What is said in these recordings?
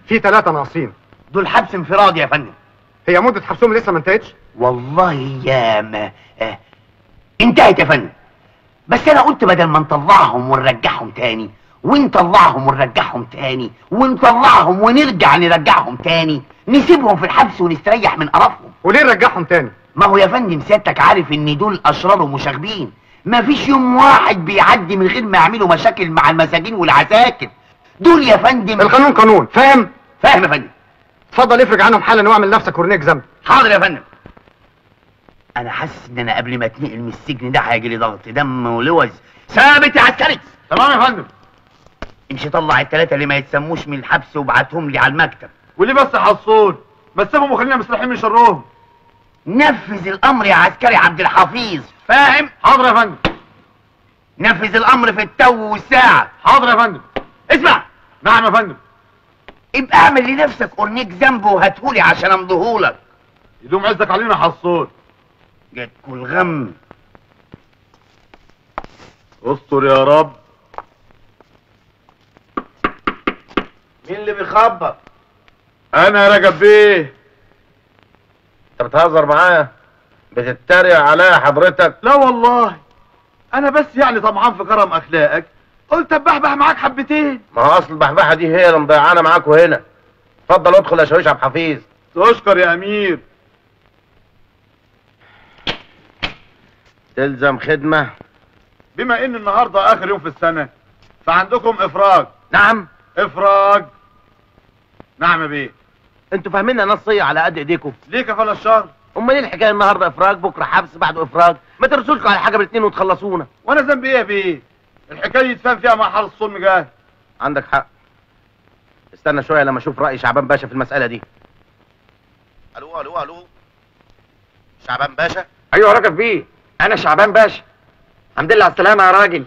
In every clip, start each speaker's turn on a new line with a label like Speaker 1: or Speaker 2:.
Speaker 1: في ثلاثة ناقصين
Speaker 2: دول حبس انفرادي يا فندم
Speaker 1: هي مدة حبسهم لسه ما انتهتش
Speaker 2: والله يا ما آه. انتهت يا فندم بس انا قلت بدل ما نطلعهم ونرجعهم تاني ونطلعهم ونرجعهم تاني ونطلعهم ونرجع نرجعهم تاني نسيبهم في الحبس ونستريح من قرفهم
Speaker 1: وليه نرجعهم تاني
Speaker 2: ما هو يا فندم سيادتك عارف ان دول اشرار ومشاغبين ما فيش يوم واحد بيعدي من غير ما يعملوا مشاكل مع المساجين والعساكر دول يا فندم
Speaker 1: القانون قانون فاهم
Speaker 2: فاهم يا فندم
Speaker 1: اتفضل افرج عنهم حالا واعمل نفسك كورنيك ذنب
Speaker 2: حاضر يا فندم انا حاسس ان انا قبل ما اتنقل من السجن ده هيجي لي ضغط دم ولوز ثابت يا عسكري
Speaker 3: تمام يا فندم
Speaker 2: امشي طلع التلاتة اللي ما يتسموش من الحبس وابعتهم لي على المكتب
Speaker 3: وليه بس يا حصون ما تسيبهم وخلينا مستريحين من شرهم
Speaker 2: نفذ الامر يا عسكري عبد الحفيظ فاهم
Speaker 3: حاضر يا فندم
Speaker 2: نفذ الامر في التو والساعة
Speaker 3: حاضر يا فندم
Speaker 2: اسمع
Speaker 3: نعم يا فندم
Speaker 2: ابقى اعمل لنفسك اورنيك ذنب وهاتهولي عشان امضيهولك
Speaker 3: يدوم عزك علينا يا حصون
Speaker 2: جاتكوا الغم
Speaker 3: استر يا رب
Speaker 4: مين اللي بيخبط
Speaker 3: انا يا رجب بيه
Speaker 4: انت بتهزر معايا بتتريق عليا حضرتك
Speaker 3: لا والله انا بس يعني طمعان في كرم اخلاقك قلت ابحبح معاك حبتين
Speaker 4: ما هو اصل البحبحه دي هي اللي مضيعانا معاكوا هنا اتفضل ادخل يا شاويش عبد الحفيظ
Speaker 3: تشكر يا امير
Speaker 4: تلزم خدمه
Speaker 3: بما ان النهارده اخر يوم في السنه فعندكم افراج
Speaker 4: نعم
Speaker 3: افراج نعم يا بيه
Speaker 4: انتوا فاهمينها نصيه على قد ايديكم
Speaker 3: ليه كفاله الشهر
Speaker 4: امال ايه الحكايه النهارده افراج بكره حبس بعده افراج ما ترسلكوا على حاجه بالاثنين وتخلصونا
Speaker 3: وانا ذنبي ايه يا بيه الحكايه يتفهم فيها مع حارس الصلم جاه
Speaker 4: عندك حق استنى شويه لما اشوف راي شعبان باشا في المساله دي الو الو الو شعبان باشا
Speaker 5: ايوه يا رجب بيه انا شعبان باشا الحمد لله على السلامه يا راجل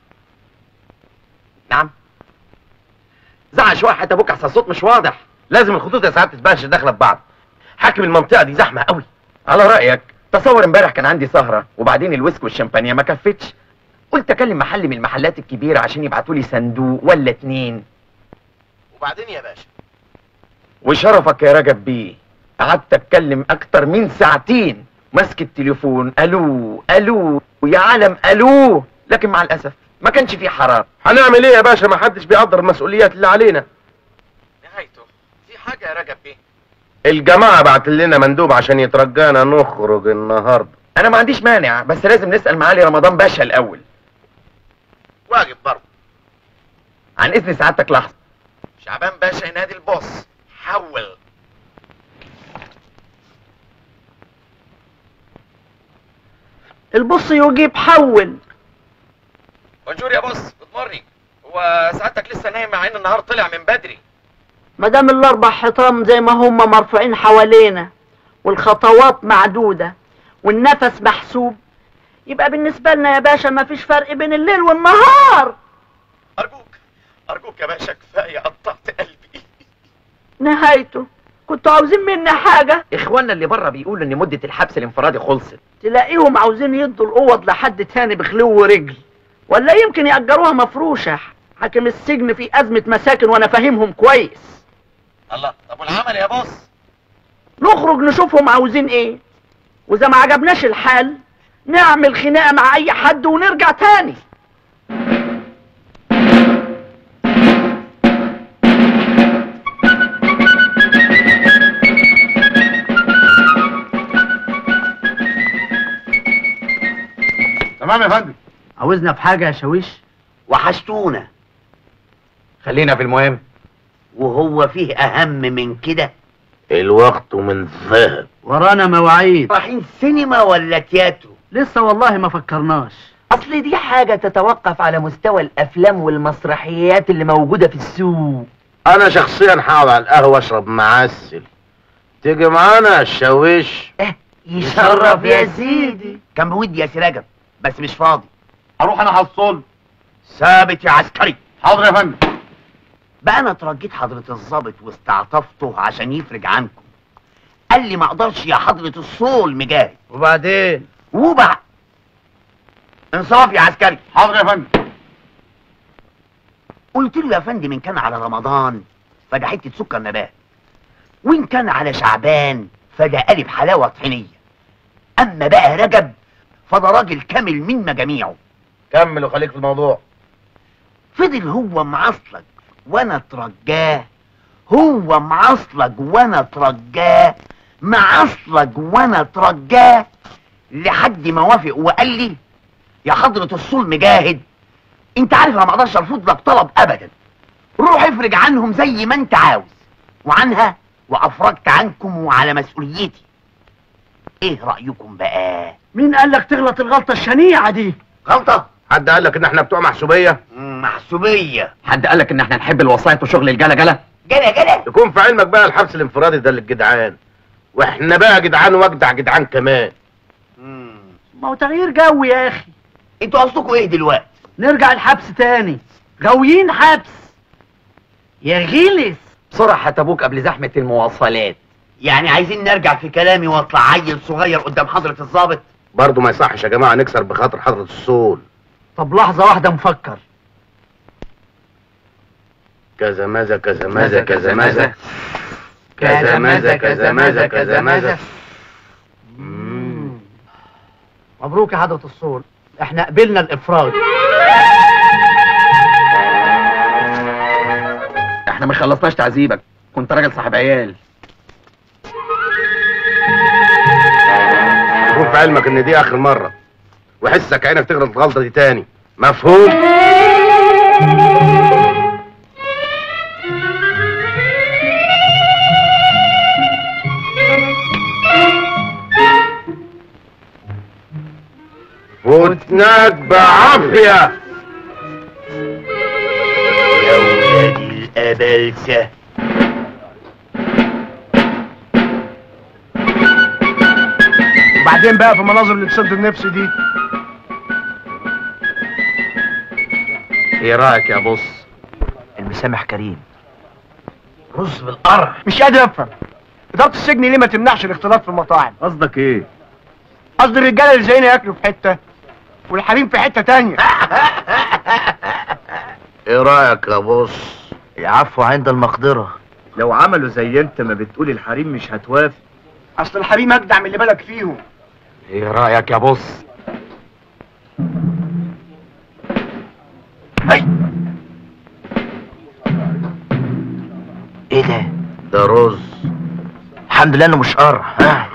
Speaker 5: نعم زعق شويه حتى ابوك احسن الصوت مش واضح
Speaker 4: لازم الخطوط يا سعاده الباشا داخله في بعض حاكم المنطقه دي زحمه قوي
Speaker 5: على رايك تصور امبارح كان عندي سهره وبعدين الويسك والشمبانيا ما كفتش قلت اكلم محل من المحلات الكبيره عشان يبعتوا لي صندوق ولا اتنين
Speaker 4: وبعدين يا باشا
Speaker 5: وشرفك يا رجب بيه قعدت اتكلم اكتر من ساعتين ماسك التليفون الو الو يا عالم الو لكن مع الاسف ما كانش فيه حرام
Speaker 4: هنعمل ايه يا باشا ما حدش بيقدر المسؤوليات اللي علينا
Speaker 5: نهايته في حاجه يا رجب بيه
Speaker 4: الجماعه بعت لنا مندوب عشان يترجانا نخرج النهارده
Speaker 5: انا ما عنديش مانع بس لازم نسال معالي رمضان باشا الاول
Speaker 4: واجب برضه
Speaker 5: عن اذن سعادتك لحظه شعبان باشا ينادي البوس حول
Speaker 6: البص يجيب حول
Speaker 5: بونجور يا بوس جود مورنينج هو سعادتك لسه نايم مع ان النهار طلع من بدري
Speaker 6: مدام الاربع حيطان زي ما هم مرفوعين حوالينا والخطوات معدودة والنفس محسوب يبقى بالنسبة لنا يا باشا ما فيش فرق بين الليل والنهار
Speaker 5: ارجوك ارجوك يا باشا كفايه قطعت قلبي
Speaker 6: نهايته كنتوا عاوزين مني حاجة
Speaker 5: اخواننا اللي بره بيقولوا ان مده الحبس الانفرادي خلصت
Speaker 6: تلاقيهم عاوزين يدوا الاوض لحد تاني بخلو ورجل ولا يمكن يأجروها مفروشة حاكم السجن في أزمة مساكن وأنا فاهمهم كويس
Speaker 5: الله طب والعمل يا بوس
Speaker 6: نخرج نشوفهم عاوزين ايه واذا ما عجبناش الحال نعمل خناقه مع اي حد ونرجع تاني
Speaker 3: تمام يا فندم
Speaker 6: عاوزنا في حاجه يا شاويش
Speaker 2: وحشتونا
Speaker 5: خلينا في المهم
Speaker 2: وهو فيه اهم من كده
Speaker 4: الوقت من ذهب
Speaker 6: ورانا مواعيد
Speaker 2: رايحين سينما ولا تياترو
Speaker 6: لسه والله ما فكرناش
Speaker 5: اصل دي حاجه تتوقف على مستوى الافلام والمسرحيات اللي موجوده في السوق
Speaker 4: انا شخصيا هقعد على القهوه اشرب معسل تيجي معانا يا الشاويش
Speaker 2: يشرف يا سيدي كان بودي يا سراجب بس مش فاضي
Speaker 3: اروح انا حصل
Speaker 2: ثابت يا عسكري
Speaker 3: حاضر يا فندم
Speaker 2: بقى انا اترجيت حضرة الظابط واستعطفته عشان يفرج عنكم قال لي ما اقدرش يا حضرة الصول مجاهد
Speaker 4: وبعدين
Speaker 2: وبع انصاف يا عسكري
Speaker 3: حاضر يا فندم
Speaker 2: قلت له يا فندم ان كان على رمضان فده حته سكر نبات وان كان على شعبان فده قلب حلاوه طحينيه اما بقى رجب فده راجل كامل من مجاميعه
Speaker 4: كمل وخليك في الموضوع
Speaker 2: فضل هو معصلج وانا اترجاه هو معصلج وانا اترجاه معصلج وانا اترجاه لحد ما وافق وقال لي يا حضرة الصول مجاهد انت عارف انا ما اقدرش ارفض لك طلب ابدا روح افرج عنهم زي ما انت عاوز وعنها وافرجت عنكم وعلى مسؤوليتي ايه رأيكم بقى
Speaker 6: مين قال لك تغلط الغلطة الشنيعة دي
Speaker 2: غلطة
Speaker 4: حد قال لك ان احنا بتوع محسوبيه
Speaker 2: مم، محسوبية
Speaker 5: حد قال لك ان احنا نحب الوسايط وشغل الجلا جلا
Speaker 2: جلا جلا
Speaker 4: يكون في علمك بقى الحبس الانفرادي ده للجدعان واحنا بقى جدعان واجدع جدعان كمان
Speaker 2: مم.
Speaker 6: ما هو تغيير جو يا اخي
Speaker 2: انتوا قصدكم ايه دلوقتي
Speaker 6: نرجع الحبس تاني غاويين حبس يا غلس
Speaker 5: بسرعة ابوك قبل زحمة المواصلات
Speaker 2: يعني عايزين نرجع في كلامي واطلع عيل صغير قدام حضرة الضابط
Speaker 4: برضه ما يصحش يا جماعه نكسر بخاطر حضره الصول
Speaker 6: طب لحظة واحدة مفكر
Speaker 4: كذا ماذا كذا ماذا كذا ماذا كذا ماذا كذا ماذا كذا ماذا
Speaker 6: مبروك يا حضرة الصول احنا قبلنا الافراج
Speaker 5: احنا ما خلصناش تعذيبك كنت راجل صاحب عيال
Speaker 4: يكون في علمك ان دي اخر مره وحسك عينك تغلط الغلطه دي تاني مفهوم فتناك بعافيه
Speaker 2: يا ولاد الأبلسة
Speaker 1: وبعدين بقى في مناظر اللي تسد النفس دي
Speaker 5: ايه رايك يا بص
Speaker 2: المسامح كريم رز بالقرع
Speaker 1: مش قادر افهم اداره السجن ليه ما تمنعش الاختلاط في المطاعم
Speaker 3: قصدك ايه
Speaker 1: قصدي الرجاله اللي زينا ياكلوا في حته والحريم في حته تانية
Speaker 4: ايه رايك يا بص
Speaker 2: العفو عند المقدرة
Speaker 3: لو عملوا زي انت ما بتقول الحريم مش هتوافق
Speaker 1: اصل الحريم اجدع من اللي بالك فيهم
Speaker 5: ايه رايك يا بص
Speaker 2: ايه ده
Speaker 4: ده رز
Speaker 2: الحمد لله انه مش قرع ها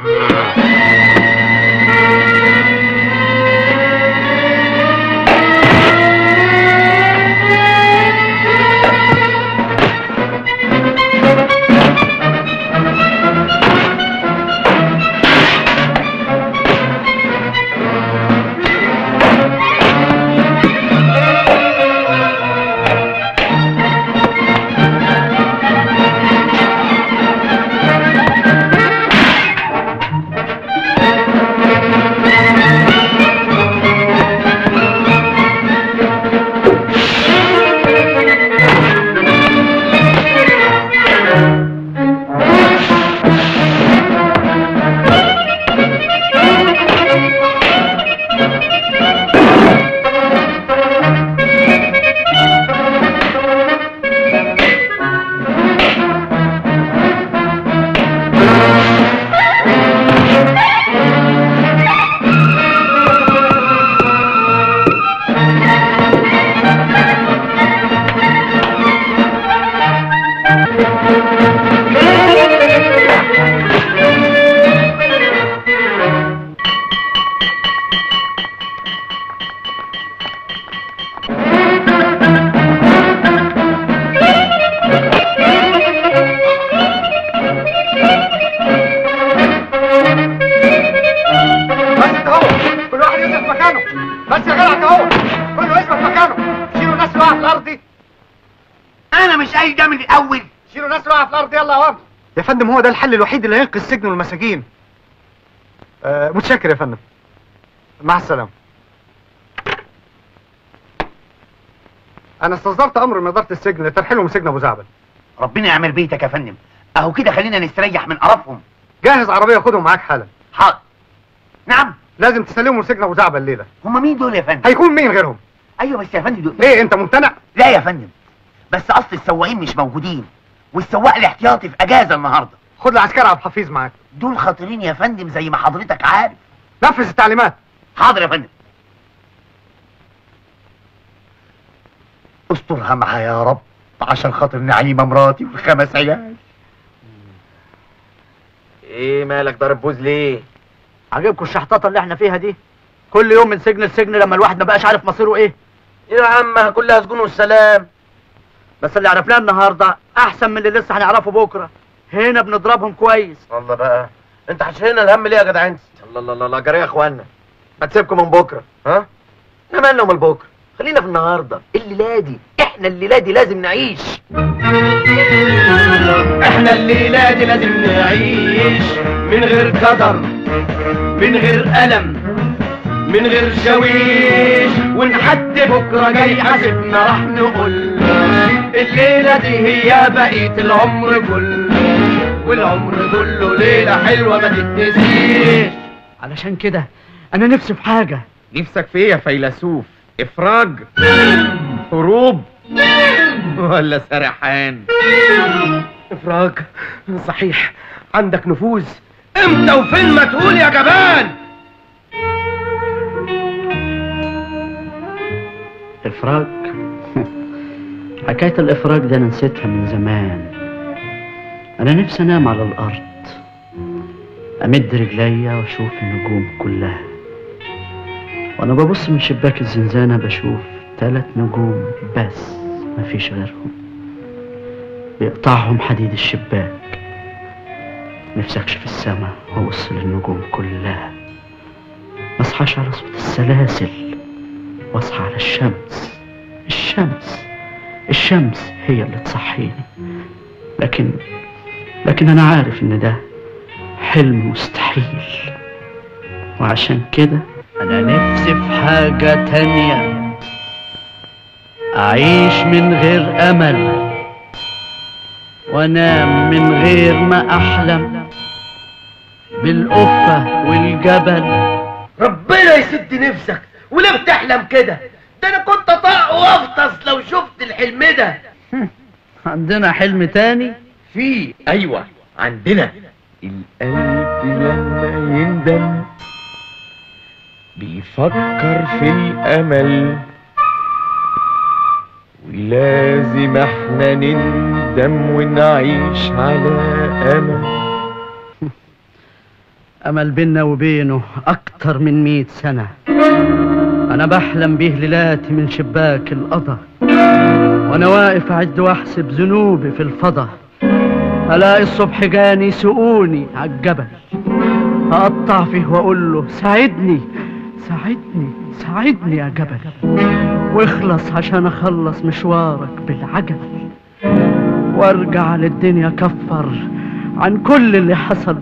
Speaker 1: بس انت هو كل واحد يثبت مكانه بس يا جدع انت هو كله يثبت مكانه شيلوا الناس اللي واقعه في الارض دي
Speaker 2: انا مش قايل ده من الاول
Speaker 1: شيلوا الناس اللي واقعه في الارض يلا يا وام يا فندم هو ده الحل الوحيد اللي هينقذ السجن والمساجين آه متشكر يا فندم مع السلامه انا استصدرت امر من اداره السجن لترحيلهم سجن ابو زعبل
Speaker 2: ربنا يعمل بيتك يا فندم اهو كده خلينا نستريح من قرفهم
Speaker 1: جهز عربيه خدهم معاك حالا
Speaker 2: حاضر نعم
Speaker 1: لازم تسلمهم سجن ابو زعبل الليله
Speaker 2: هما مين دول يا فندم
Speaker 1: هيكون مين غيرهم
Speaker 2: ايوه بس يا فندم دول
Speaker 1: ليه انت ممتنع
Speaker 2: لا يا فندم بس اصل السواقين مش موجودين والسواق الاحتياطي في اجازه النهارده
Speaker 1: خد العسكري عبد الحفيظ معاك
Speaker 2: دول خطيرين يا فندم زي ما حضرتك عارف
Speaker 1: نفذ التعليمات
Speaker 2: حاضر يا فندم استرها معايا يا رب عشان خاطر نعيمه مراتي والخمس عيال
Speaker 5: ايه مالك ضارب بوز ليه
Speaker 6: عجبكم الشحطاطه اللي احنا فيها دي كل يوم من سجن لسجن لما الواحد ما بقاش عارف مصيره ايه
Speaker 5: يا عم كلها سجون والسلام
Speaker 6: بس اللي عرفناه النهارده احسن من اللي لسه هنعرفه بكره هنا بنضربهم كويس
Speaker 5: والله بقى انت حشينا الهم ليه يا جدع انت الله الله الله الله جري يا اخوانا ما تسيبكم من بكره ها احنا مالنا من بكره خلينا في النهارده الليله دي احنا الليله دي لازم نعيش
Speaker 7: احنا الليلة دي لازم نعيش من غير قدر من غير ألم من غير شويش وان حد بكرة جاي حاسبنا راح نقول الليلة دي هي بقية العمر كله والعمر كله ليلة حلوة ما تتنسيش
Speaker 6: علشان كده انا نفسي في حاجه
Speaker 5: نفسك في ايه يا فيلسوف افراج هروب ولا سرحان
Speaker 7: افراج صحيح عندك نفوذ امتى وفين ما تقول يا جبان
Speaker 6: افراج حكايه الافراج ده انا نسيتها من زمان انا نفسي انام على الارض امد رجليا واشوف النجوم كلها وانا ببص من شباك الزنزانه بشوف ثلاث نجوم بس مفيش غيرهم بيقطعهم حديد الشباك نفسي اكشف السماء وابص للنجوم كلها ما اصحاش على صوت السلاسل واصحى على الشمس الشمس الشمس هي اللي تصحيني لكن لكن انا عارف ان ده حلم مستحيل وعشان كده انا نفسي في حاجة تانية اعيش من غير امل وانام من غير ما احلم بالقفة والجبل
Speaker 7: ربنا يسد نفسك وليه بتحلم كده ده انا كنت طاق وافطس لو شفت الحلم ده
Speaker 6: عندنا حلم تاني
Speaker 5: في ايوه عندنا القلب لما يندم بيفكر في الامل ولازم احنا نندم ونعيش على امل
Speaker 6: امل بينا وبينه اكتر من مئة سنة انا بحلم بيه ليلاتي من شباك القضا وانا واقف اعد واحسب ذنوبي في الفضا الاقي الصبح جاني سقوني عالجبل اقطع فيه واقول له ساعدني ساعدني ساعدني يا جبل واخلص عشان اخلص مشوارك بالعجل وارجع للدنيا كفر عن كل اللي حصل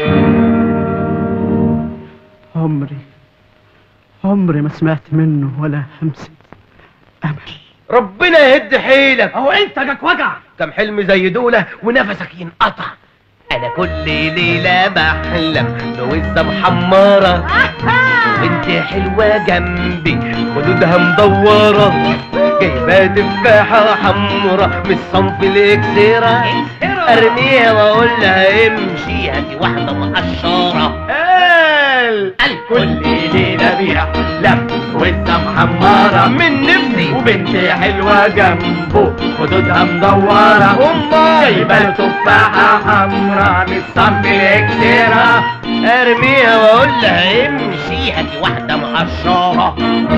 Speaker 6: عمري عمري ما سمعت منه ولا همسة أمل
Speaker 7: ربنا يهد حيلك اهو انت جاك وجع كم حلم زي دولة ونفسك ينقطع انا كل ليلة بحلم بوزة محمرة وانت حلوة جنبي خدودها مدورة جايبة تفاحة حمرا من الصنف الاكسرة ارميها واقول لها امشي هاتي واحدة مقشرة قال قال كل ليلة بيحلم وزة محمرة من نفسي وبنت حلوة جنبه خدودها مدورة جايبة تفاحة حمرا من الصنف الاكسرة ارميها واقول لها امشي هاتي واحدة مقشرة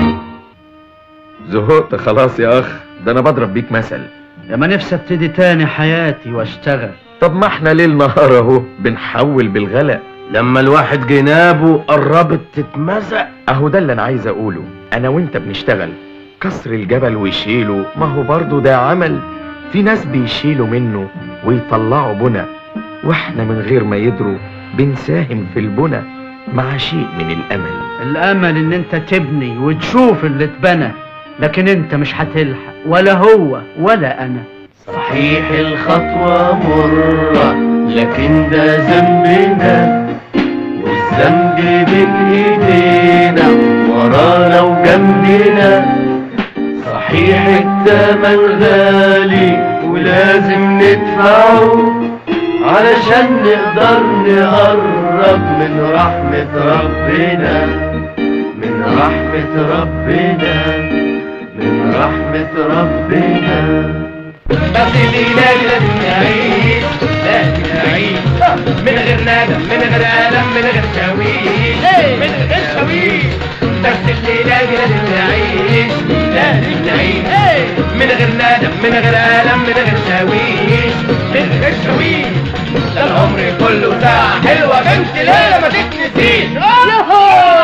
Speaker 5: زهقت خلاص يا اخ ده انا بضرب بيك مثل
Speaker 6: لما نفسي ابتدي تاني حياتي واشتغل
Speaker 5: طب ما احنا ليل نهار اهو بنحول بالغلا
Speaker 7: لما الواحد جنابه قربت تتمزق
Speaker 5: اهو ده اللي انا عايز اقوله انا وانت بنشتغل كسر الجبل ويشيله ما هو برضه ده عمل في ناس بيشيلوا منه ويطلعوا بنا واحنا من غير ما يدروا بنساهم في البنا مع شيء من الامل
Speaker 6: الامل ان انت تبني وتشوف اللي اتبنى لكن انت مش هتلحق ولا هو ولا انا
Speaker 7: صحيح الخطوة مرة لكن ده ذنبنا والذنب بين ايدينا ورانا وجنبنا صحيح التمن غالي ولازم ندفعه علشان نقدر نقرب من رحمة ربنا من رحمة ربنا من رحمة ربنا بس اللي لازم نعيش لازم نعيش من غير ندم من غير ألم من غير شويش من غير شويش بس اللي لازم نعيش لازم نعيش من غير ندم من غير ألم من غير شويش من غير شويش ده العمر كله ساعة حلوة بنت ليلة ما تتنسيش يوهو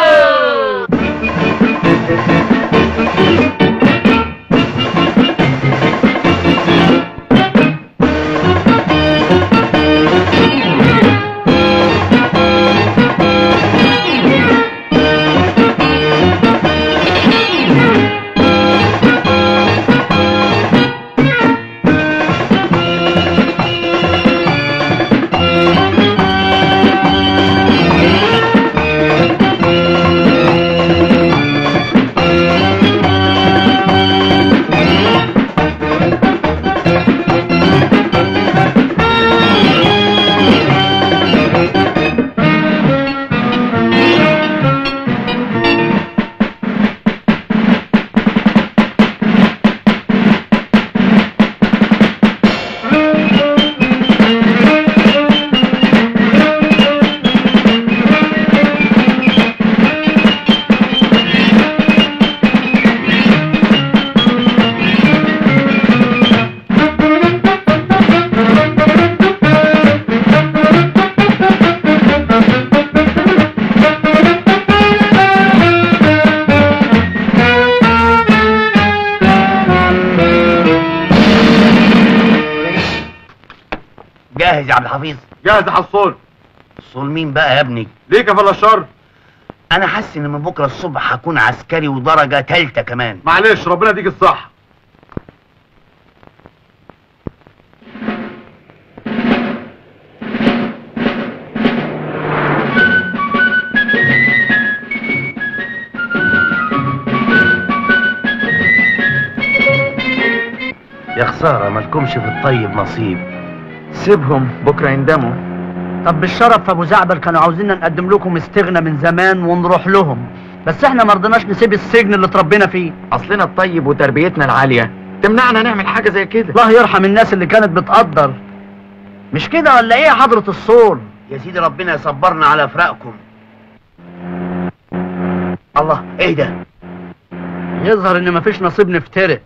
Speaker 2: جاهز يا عبد الحفيظ
Speaker 3: جاهز يا حصول
Speaker 2: صول مين بقى يا ابني
Speaker 3: ليك يا فلا الشر
Speaker 2: انا حاسس ان من بكره الصبح هكون عسكري ودرجه تالتة كمان
Speaker 3: معلش ربنا يديك الصح
Speaker 2: يا خساره مالكمش في الطيب نصيب
Speaker 5: سيبهم بكره يندموا
Speaker 6: طب بالشرف في ابو زعبل كانوا عاوزيننا نقدم لكم استغنى من زمان ونروح لهم بس احنا ما رضيناش نسيب السجن اللي اتربينا فيه
Speaker 5: اصلنا الطيب وتربيتنا العاليه تمنعنا نعمل حاجه زي كده
Speaker 6: الله يرحم الناس اللي كانت بتقدر مش كده ولا ايه يا حضرة الصول
Speaker 2: يا سيدي ربنا يصبرنا على فراقكم الله ايه ده
Speaker 6: يظهر ان مفيش نصيب نفترق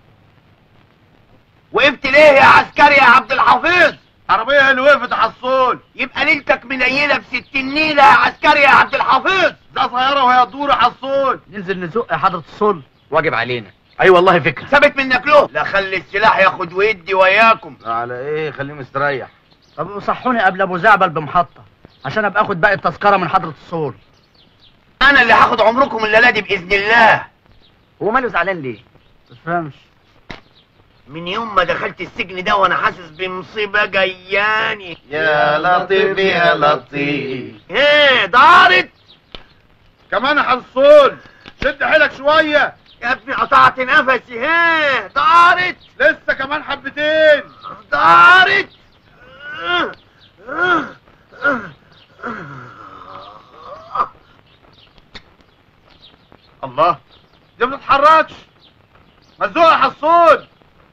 Speaker 2: وقفت ليه يا عسكري يا عبد الحفيظ
Speaker 3: عربية هي اللي وقفت يا حصول
Speaker 2: يبقى ليلتك منيله بستين نيله يا عسكري يا عبد الحفيظ
Speaker 3: ده صغيرة وهي تدور يا حصول
Speaker 6: ننزل نزق يا حضرة الصول
Speaker 5: واجب علينا
Speaker 3: اي والله فكرة
Speaker 2: ثابت منك له لا خلي السلاح ياخد ويدي وياكم
Speaker 4: على ايه خليه مستريح
Speaker 6: طب صحوني قبل ابو زعبل بمحطة عشان ابقى اخد باقي التذكرة من حضرة الصول
Speaker 2: انا اللي هاخد عمركم الليله دي باذن الله
Speaker 5: هو ماله زعلان ليه
Speaker 6: تفهمش
Speaker 2: من يوم ما دخلت السجن ده وانا حاسس بمصيبه جياني
Speaker 4: يا لطيف يا لطيف
Speaker 2: ايه دارت
Speaker 3: كمان يا حصول شد حيلك شوية
Speaker 2: يا ابني قطعت نفسي ها دارت
Speaker 3: لسه كمان حبتين
Speaker 2: دارت
Speaker 3: الله دي ما بتتحركش مزوق يا حصول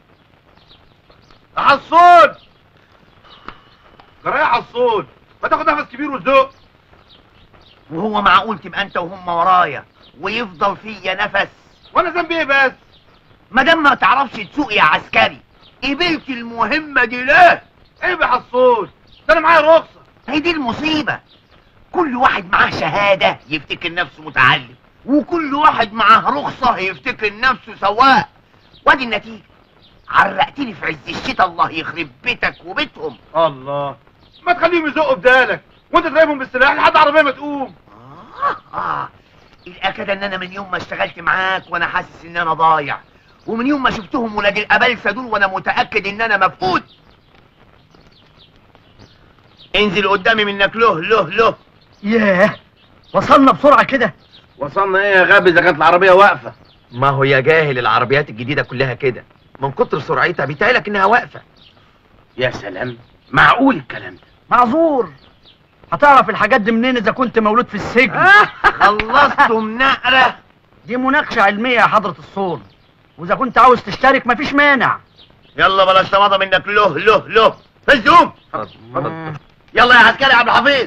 Speaker 3: يا حصول جرى يا حصول ما تاخد نفس كبير وتزق
Speaker 2: وهو معقول تبقى انت وهم ورايا ويفضل فيا نفس
Speaker 3: وانا ذنبي ايه بس
Speaker 2: ما دام ما تعرفش تسوق يا عسكري قبلت المهمه دي ليه
Speaker 3: عيب يا حصول ده انا معايا رخصة
Speaker 2: هي دي المصيبه كل واحد معاه شهاده يفتكر نفسه متعلم وكل واحد معاه رخصه يفتكر نفسه سواق وادي النتيجه عرقتني في عز الشتاء الله يخرب بيتك وبيتهم
Speaker 3: الله ما تخليهم يزقوا بدالك وانت تراقبهم بالسلاح لحد عربية ما تقوم
Speaker 2: آه آه الأكد إن أنا من يوم ما اشتغلت معاك وأنا حاسس إن أنا ضايع ومن يوم ما شفتهم ولاد الأبلسة دول وأنا متأكد إن أنا مفقود انزل قدامي منك له له له
Speaker 6: ياه وصلنا بسرعة كده
Speaker 4: وصلنا ايه يا غبي اذا كانت العربية واقفة
Speaker 5: ما هو يا جاهل العربيات الجديده كلها كده من كتر سرعتها بيتهيألك انها واقفه
Speaker 2: يا سلام معقول الكلام ده
Speaker 6: معذور هتعرف الحاجات دي منين اذا كنت مولود في السجن
Speaker 2: خلصتم نقرة
Speaker 6: دي مناقشه علميه يا حضره الصول واذا كنت عاوز تشترك مفيش مانع
Speaker 2: يلا بلاش تماضى منك له له له فزهم يلا يا عسكري يا عبد الحفيظ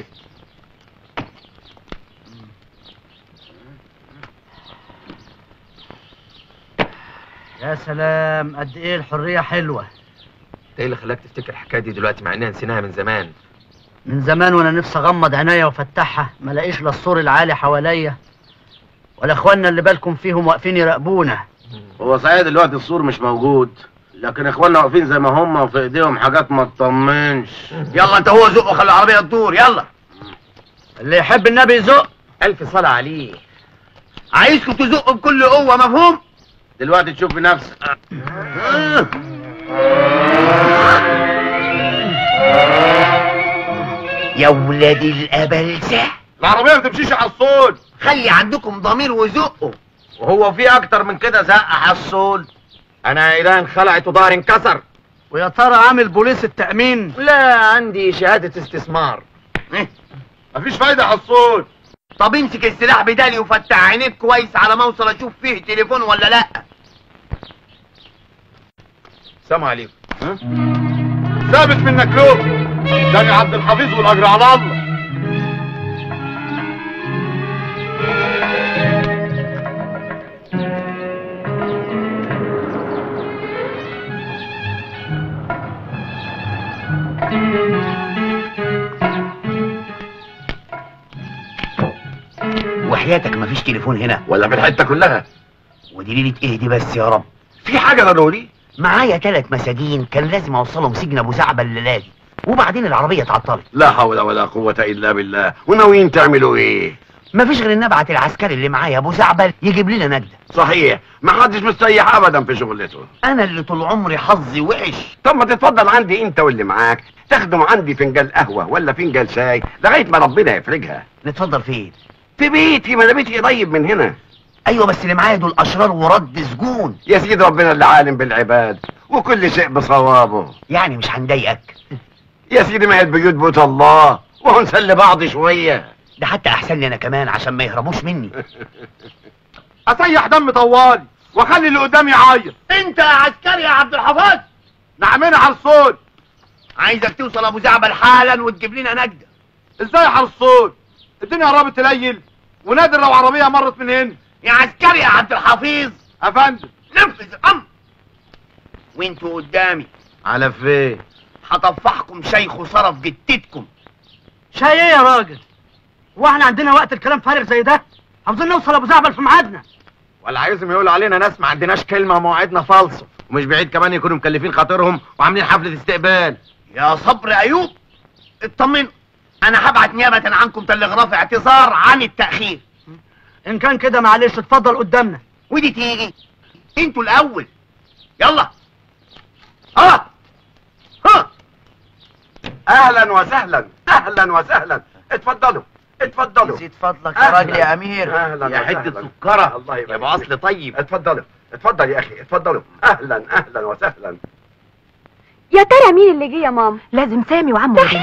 Speaker 6: يا سلام قد ايه الحريه حلوه
Speaker 5: انت ايه اللي خلاك تفتكر الحكايه دي دلوقتي مع اننا نسيناها من زمان
Speaker 6: من زمان وانا نفسي اغمض عينيا وافتحها ما الاقيش لا السور العالي حواليا ولا اخواننا اللي بالكم فيهم واقفين يراقبونا
Speaker 4: هو صحيح دلوقتي السور مش موجود لكن اخواننا واقفين زي ما هم وفي ايديهم حاجات ما تطمنش
Speaker 2: يلا انت هو زقه خلي العربية تدور يلا
Speaker 6: اللي يحب النبي يزق
Speaker 5: الف صلاه عليه
Speaker 2: عايزكم تزقوا بكل قوة مفهوم
Speaker 4: دلوقتي تشوف بنفسك
Speaker 2: يا ولاد الأبلسة
Speaker 3: العربيه ما تمشيش على الصوت
Speaker 2: خلي عندكم ضمير وزقوا
Speaker 4: وهو في اكتر من كده زق حصول
Speaker 5: انا ايران خلعت وظهري انكسر
Speaker 6: ويا ترى عامل بوليس التامين
Speaker 5: لا عندي شهاده استثمار
Speaker 3: مفيش فايده على الصوت
Speaker 2: طب امسك السلاح بدالي وفتح عينيك كويس على ما اوصل اشوف فيه تليفون ولا لا
Speaker 5: السلام عليكم
Speaker 3: ثابت منك له داني عبد الحفيظ والاجر على الله
Speaker 2: وحياتك مفيش تليفون هنا
Speaker 4: ولا في الحته كلها
Speaker 2: ودي ليلة ايه دي بس يا رب
Speaker 4: في حاجه ضروري
Speaker 2: معايا ثلاث مساجين كان لازم اوصلهم سجن ابو زعبل الليلة دي وبعدين العربية اتعطلت
Speaker 4: لا حول ولا قوه الا بالله وناويين تعملوا ايه
Speaker 2: مفيش غير ان ابعت العسكري اللي معايا ابو زعبل يجيب لنا نجدة
Speaker 4: صحيح ما حدش مستريح ابدا في شغلته
Speaker 2: انا اللي طول عمري حظي وحش
Speaker 4: طب ما تتفضل عندي انت واللي معاك تخدم عندي فنجان قهوه ولا فنجان شاي لغايه ما ربنا يفرجها
Speaker 2: نتفضل فين
Speaker 4: في بيتي ما انا بيتي قريب من هنا
Speaker 2: ايوه بس اللي معايا دول اشرار ورد سجون
Speaker 4: يا سيدي ربنا اللي عالم بالعباد وكل شيء بصوابه
Speaker 2: يعني مش هنضايقك
Speaker 4: يا سيدي ما هي البيوت بيوت الله وهنسلي بعض شويه
Speaker 2: ده حتى احسن لي انا كمان عشان ما يهربوش مني
Speaker 3: اسيح دم طوالي واخلي اللي قدامي يعيط
Speaker 2: انت يا عسكري يا عبد الحفاظ
Speaker 3: نعمنا على الصوت
Speaker 2: عايزك توصل ابو زعبل حالا وتجيب لنا نجدة
Speaker 3: ازاي على الصوت الدنيا قربت تليل ونادر لو عربيه مرت من هنا
Speaker 2: يا عسكري يا عبد الحفيظ
Speaker 3: يا فندم
Speaker 2: نفذ الامر وانتوا قدامي
Speaker 4: على فين
Speaker 2: هطفحكم شيخ وصرف جتتكم
Speaker 6: شاي ايه يا راجل هو احنا عندنا وقت الكلام فارغ زي ده عاوزين نوصل ابو زعبل في ميعادنا
Speaker 5: ولا عايزهم يقولوا علينا ناس ما عندناش كلمه ومواعيدنا فالصه
Speaker 4: ومش بعيد كمان يكونوا مكلفين خاطرهم وعاملين حفله استقبال
Speaker 2: يا صبر ايوب اطمنوا انا هبعت نيابة عنكم تلغراف اعتذار عن التأخير
Speaker 6: ان كان كده معلش اتفضل قدامنا
Speaker 2: ودي تيجي انتوا الاول يلا ها ها
Speaker 4: اهلا وسهلا اهلا وسهلا اتفضلوا اتفضلوا
Speaker 6: زيد فضلك
Speaker 4: يا راجل يا
Speaker 6: امير
Speaker 4: اهلا
Speaker 2: يا
Speaker 4: وسهلا.
Speaker 2: حتة سكرة.
Speaker 4: الله يبارك
Speaker 5: يا ابو اصل طيب
Speaker 4: اتفضلوا اتفضل يا اخي اتفضلوا اهلا اهلا وسهلا
Speaker 8: يا ترى مين اللي جه يا ماما
Speaker 9: لازم سامي وعمه وبنتي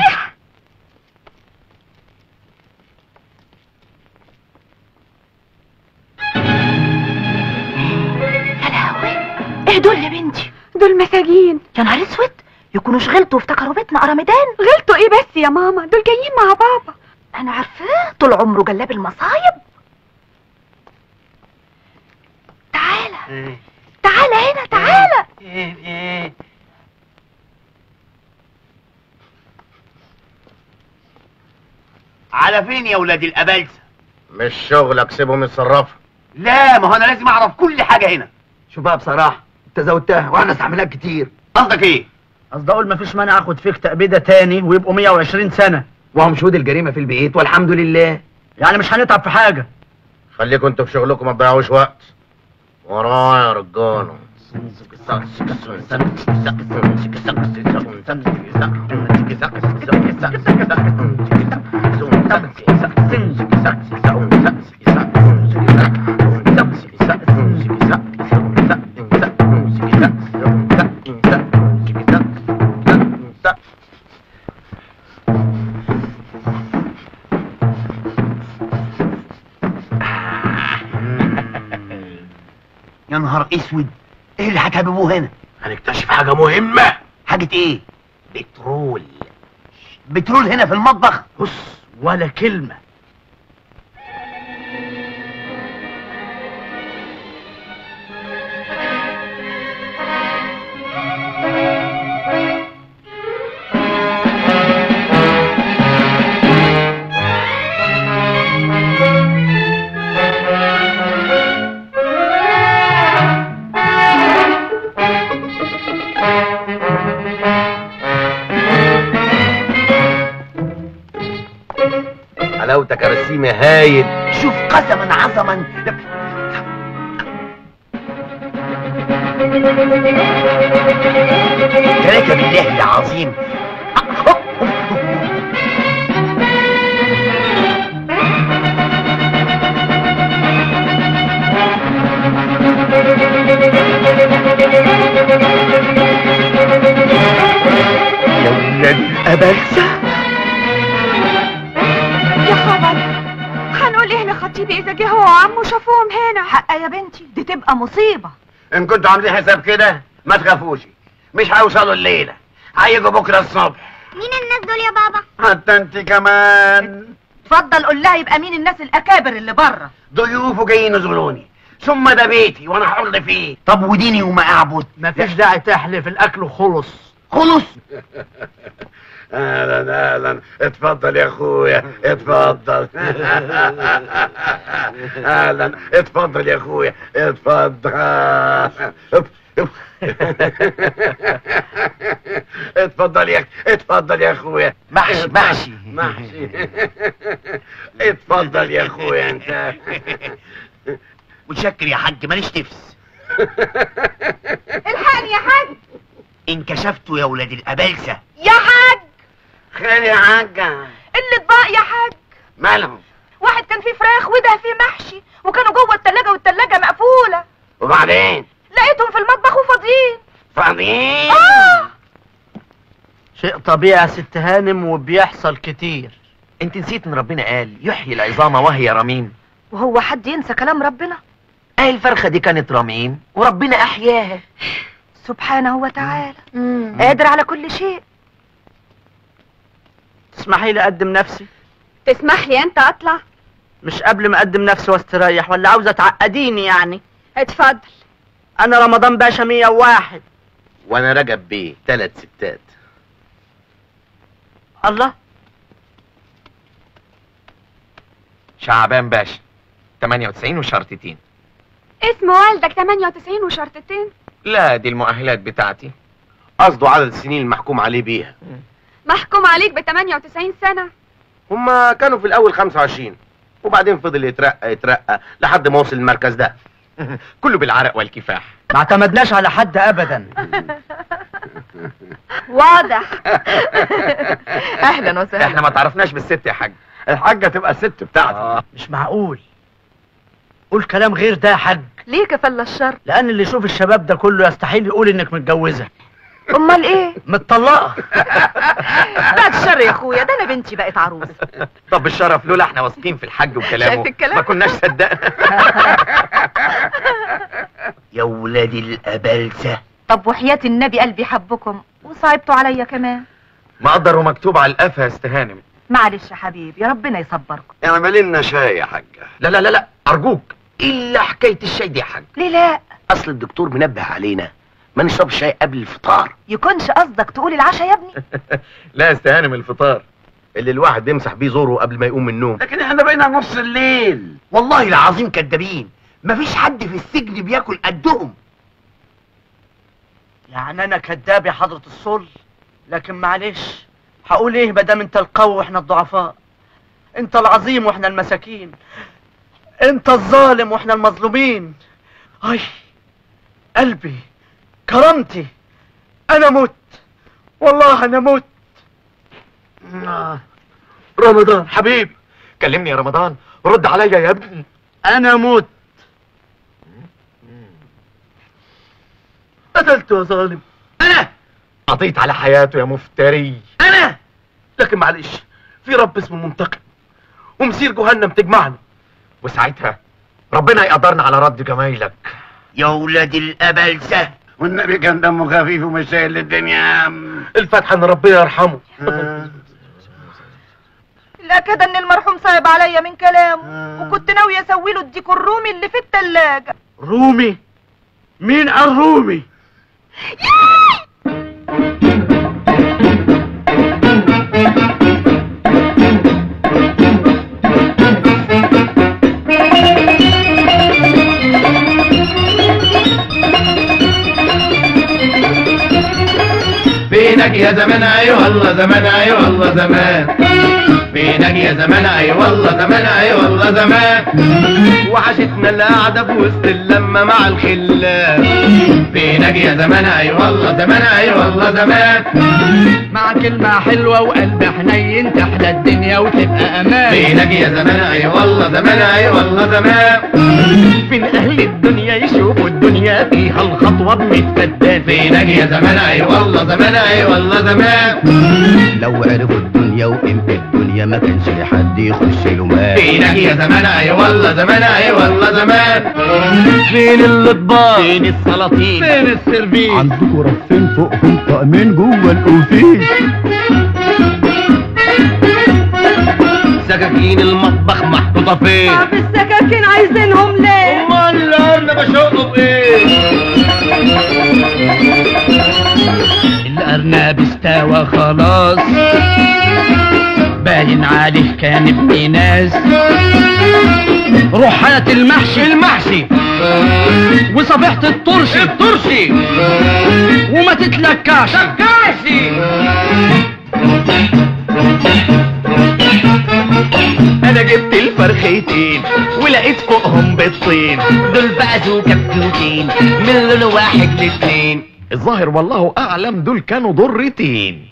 Speaker 9: يا لهوي ايه دول يا بنتي
Speaker 8: دول مساجين
Speaker 9: يا نهار اسود يكونوا شغلتوا وافتكروا بيتنا قرمدان
Speaker 8: غلطوا ايه بس يا ماما دول جايين مع بابا
Speaker 9: انا عارفاه طول عمره جلاب المصايب تعالى تعالى هنا تعالى
Speaker 2: على فين يا ولاد الابلسه
Speaker 4: مش شغلك سيبهم يتصرفوا
Speaker 2: لا ما هو انا لازم اعرف كل حاجه هنا
Speaker 6: شوف بقى بصراحه انت زودتها واحنا استعملناك كتير
Speaker 2: قصدك ايه
Speaker 6: قصدي اقول مفيش مانع اخد فيك تأبيدة تاني ويبقوا 120 سنة
Speaker 5: وهم شهود الجريمه في البيت والحمد لله
Speaker 6: يعني مش هنتعب في حاجة
Speaker 4: خليكم انتوا في شغلكم ما تضيعوش وقت ورايا يا رجاله
Speaker 2: اسود ايه اللي هتهببوه هنا
Speaker 7: هنكتشف حاجة مهمة
Speaker 2: حاجة ايه بترول بترول هنا في المطبخ
Speaker 6: بص ولا كلمة
Speaker 7: حلاوتك يا رسيم يا هايل
Speaker 2: شوف قسما عظما ثلاثة بالله العظيم يا ولاد الأبلسة
Speaker 8: يا خبر هنقول ايه لخطيبي اذا جه هو وعمه شافوهم هنا
Speaker 9: حق يا بنتي دي تبقى مصيبة
Speaker 2: ان كنتوا عاملين حساب كده ما تخافوش مش هيوصلوا الليلة هيجوا بكرة الصبح
Speaker 9: مين الناس دول يا بابا
Speaker 2: حتى انت كمان
Speaker 9: اتفضل قول لها يبقى مين الناس الاكابر اللي بره
Speaker 2: ضيوف وجايين يزوروني ثم ده بيتي وانا حر فيه طب وديني وما اعبد
Speaker 6: مفيش داعي تحلف الاكل خلص
Speaker 2: خلص اهلا اهلا اتفضل يا اخويا اتفضل اهلا اتفضل يا اخويا اتفضل اتفضل يا اتفضل يا اخويا
Speaker 6: محشي محشي
Speaker 2: محشي اتفضل يا اخويا انت متشكر يا حاج ماليش تفس
Speaker 8: الحقني يا حاج
Speaker 2: انكشفتوا يا ولاد الابلسه
Speaker 8: يا حاج
Speaker 2: خير يا حاجه
Speaker 8: اللي اطباق يا حاج
Speaker 2: مالهم
Speaker 8: واحد كان فيه فراخ وده فيه محشي وكانوا جوه التلاجة والتلاجة مقفولة
Speaker 2: وبعدين
Speaker 8: لقيتهم في المطبخ وفاضيين
Speaker 2: فاضيين
Speaker 8: اه
Speaker 6: شيء طبيعي يا ست هانم وبيحصل كتير
Speaker 5: انت نسيت ان ربنا قال يحيي العظام وهي رميم
Speaker 9: وهو حد ينسى كلام ربنا
Speaker 5: اهي الفرخة دي كانت رميم وربنا احياها
Speaker 9: سبحانه وتعالى قادر على كل شيء
Speaker 6: تسمحي لي اقدم نفسي
Speaker 8: تسمح لي انت اطلع
Speaker 6: مش قبل ما اقدم نفسي واستريح ولا عاوزه تعقديني يعني
Speaker 8: اتفضل
Speaker 6: انا رمضان باشا 101
Speaker 7: وانا رجب بيه ثلاث ستات
Speaker 6: الله
Speaker 5: شعبان باشا 98 وشرطتين
Speaker 8: اسم والدك 98 وشرطتين
Speaker 5: لا دي المؤهلات بتاعتي
Speaker 7: قصده عدد السنين المحكوم عليه بيها
Speaker 8: محكوم عليك ب 98 سنة
Speaker 7: هما كانوا في الاول 25 وبعدين فضل يترقى يترقى لحد ما وصل المركز ده
Speaker 5: كله بالعرق والكفاح
Speaker 6: ما اعتمدناش على حد ابدا
Speaker 9: واضح اهلا وسهلا
Speaker 5: احنا ما تعرفناش بالست يا حاج
Speaker 7: الحاجه تبقى الست بتاعتي
Speaker 6: مش معقول قول كلام غير ده يا حاج
Speaker 9: ليه كفل الشر
Speaker 6: لان اللي يشوف الشباب ده كله يستحيل يقول انك متجوزه
Speaker 9: امال ايه
Speaker 6: متطلقه
Speaker 9: بعد الشر يا اخويا ده انا بنتي بقت عروسه
Speaker 5: طب الشرف لولا احنا واثقين في الحاج وكلامه
Speaker 9: شايف الكلام؟
Speaker 5: ما كناش صدقنا
Speaker 2: يا ولاد الابلسه
Speaker 9: طب وحياة النبي قلبي حبكم وصعبتوا عليا كمان
Speaker 5: مقدر ومكتوب على القفا يا استهانم
Speaker 9: معلش يا حبيبي ربنا يصبركم
Speaker 7: اعملي لنا شاي يا حاجه
Speaker 5: لا لا لا لا ارجوك الا حكايه الشاي دي يا حاج
Speaker 9: ليه لا
Speaker 2: اصل الدكتور منبه علينا ما نشرب شاي قبل الفطار
Speaker 9: يكونش قصدك تقول العشاء يا ابني
Speaker 5: لا يا استهانم الفطار
Speaker 7: اللي الواحد يمسح بيه زوره قبل ما يقوم من النوم
Speaker 2: لكن احنا بقينا نص الليل والله العظيم كدابين مفيش حد في السجن بياكل قدهم
Speaker 6: يعني انا كداب يا حضره الصل لكن معلش هقول ايه مادام انت القوي واحنا الضعفاء انت العظيم واحنا المساكين انت الظالم واحنا المظلومين اي قلبي كرامتي انا مت والله انا مت
Speaker 5: رمضان حبيبي كلمني يا رمضان رد عليا يا ابني
Speaker 6: انا مت
Speaker 7: قتلته يا ظالم
Speaker 2: انا
Speaker 5: قضيت على حياته يا مفتري
Speaker 2: انا
Speaker 7: لكن معلش في رب اسمه منتقم ومسير جهنم تجمعنا
Speaker 5: وساعتها ربنا يقدرنا على رد جمايلك
Speaker 2: يا ولاد الأبلسة والنبي كان دمه خفيف ومش شايل الدنيا يا عم
Speaker 7: الفتحة ان ربنا يرحمه
Speaker 8: الأكد ان المرحوم صعب عليا من كلامه وكنت ناوية اسوي له الديك الرومي اللي في التلاجة
Speaker 2: رومي مين الرومي
Speaker 7: فينك يا زمان اي والله زمان اي والله زمان فينك يا زمان اي والله زمان اي والله زمان وحشتنا القعدة في وسط اللمة مع الخلان فينك يا زمان اي والله زمان اي والله زمان
Speaker 10: مع كلمة حلوة وقلب حنين تحلى الدنيا وتبقى أمان
Speaker 7: فينك يا زمان اي والله زمان اي والله زمان
Speaker 10: فين أهل الدنيا يشوفوا الدنيا فيها الخطوة بمتفدان
Speaker 7: فينك يا زمان اي والله زمان اي والله زمان
Speaker 10: لو عرفوا الدنيا وقيمة الدنيا ما كانش حد يخش له مال
Speaker 7: فينك يا زمان اي والله زمان اي والله زمان
Speaker 10: فين الاطباق فين السلاطين فين السربين
Speaker 11: عندكوا رفين فوقهم طقمين جوه الأوفيس
Speaker 7: سكاكين المطبخ محطوطة فين
Speaker 8: طب السكاكين عايزينهم ليه
Speaker 7: امال الارنب اشقه بايه
Speaker 10: الأرنب استوى خلاص باين عليه كان ابن ناس روح هات المحشي
Speaker 7: المحشي
Speaker 10: وصفيحة الطرشي
Speaker 7: الطرشي
Speaker 10: وما تتلكاش
Speaker 7: سكاشي
Speaker 10: انا جبت الفرختين ولقيت فوقهم بيضتين
Speaker 7: دول بقى ذو كبوتين من لون واحد لاتنين
Speaker 5: الظاهر والله اعلم دول كانوا ضرتين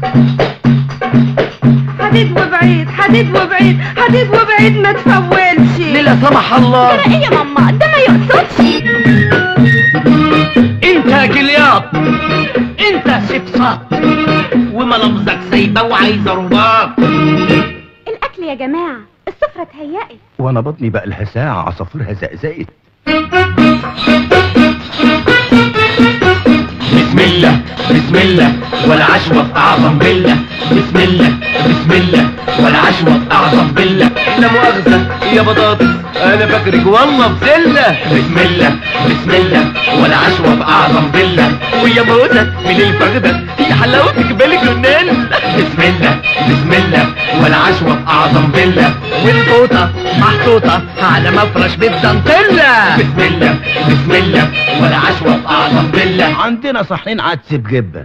Speaker 8: حديد وبعيد حديد وبعيد حديد وبعيد ما تفولش
Speaker 10: لا سمح الله
Speaker 8: ايه يا ماما ده ما يقصدش
Speaker 10: انت جلياط انت سبساط
Speaker 7: وملامظك سايبه وعايزه رباط
Speaker 8: الاكل يا جماعة السفرة اتهيأت
Speaker 11: وأنا بطني بقى لها ساعة عصافيرها زقزقت
Speaker 7: بسم الله بسم الله والعشوة أعظم بالله بسم الله بسم الله والعشوة أعظم بالله لا مؤاخذة يا بطاطس أنا فاكرك والله بسلة بسم الله بسم الله والعشوة أعظم بالله ويا موزة من الفخدة يا حلاوتك بالجنان بسم الله بسم الله والعشوة أعظم بالله
Speaker 10: والفوطة محطوطة على مفرش بالدانتيلا
Speaker 7: بسم الله بسم الله والعشوة أعظم بالله
Speaker 11: عندنا صحين عدس بجبة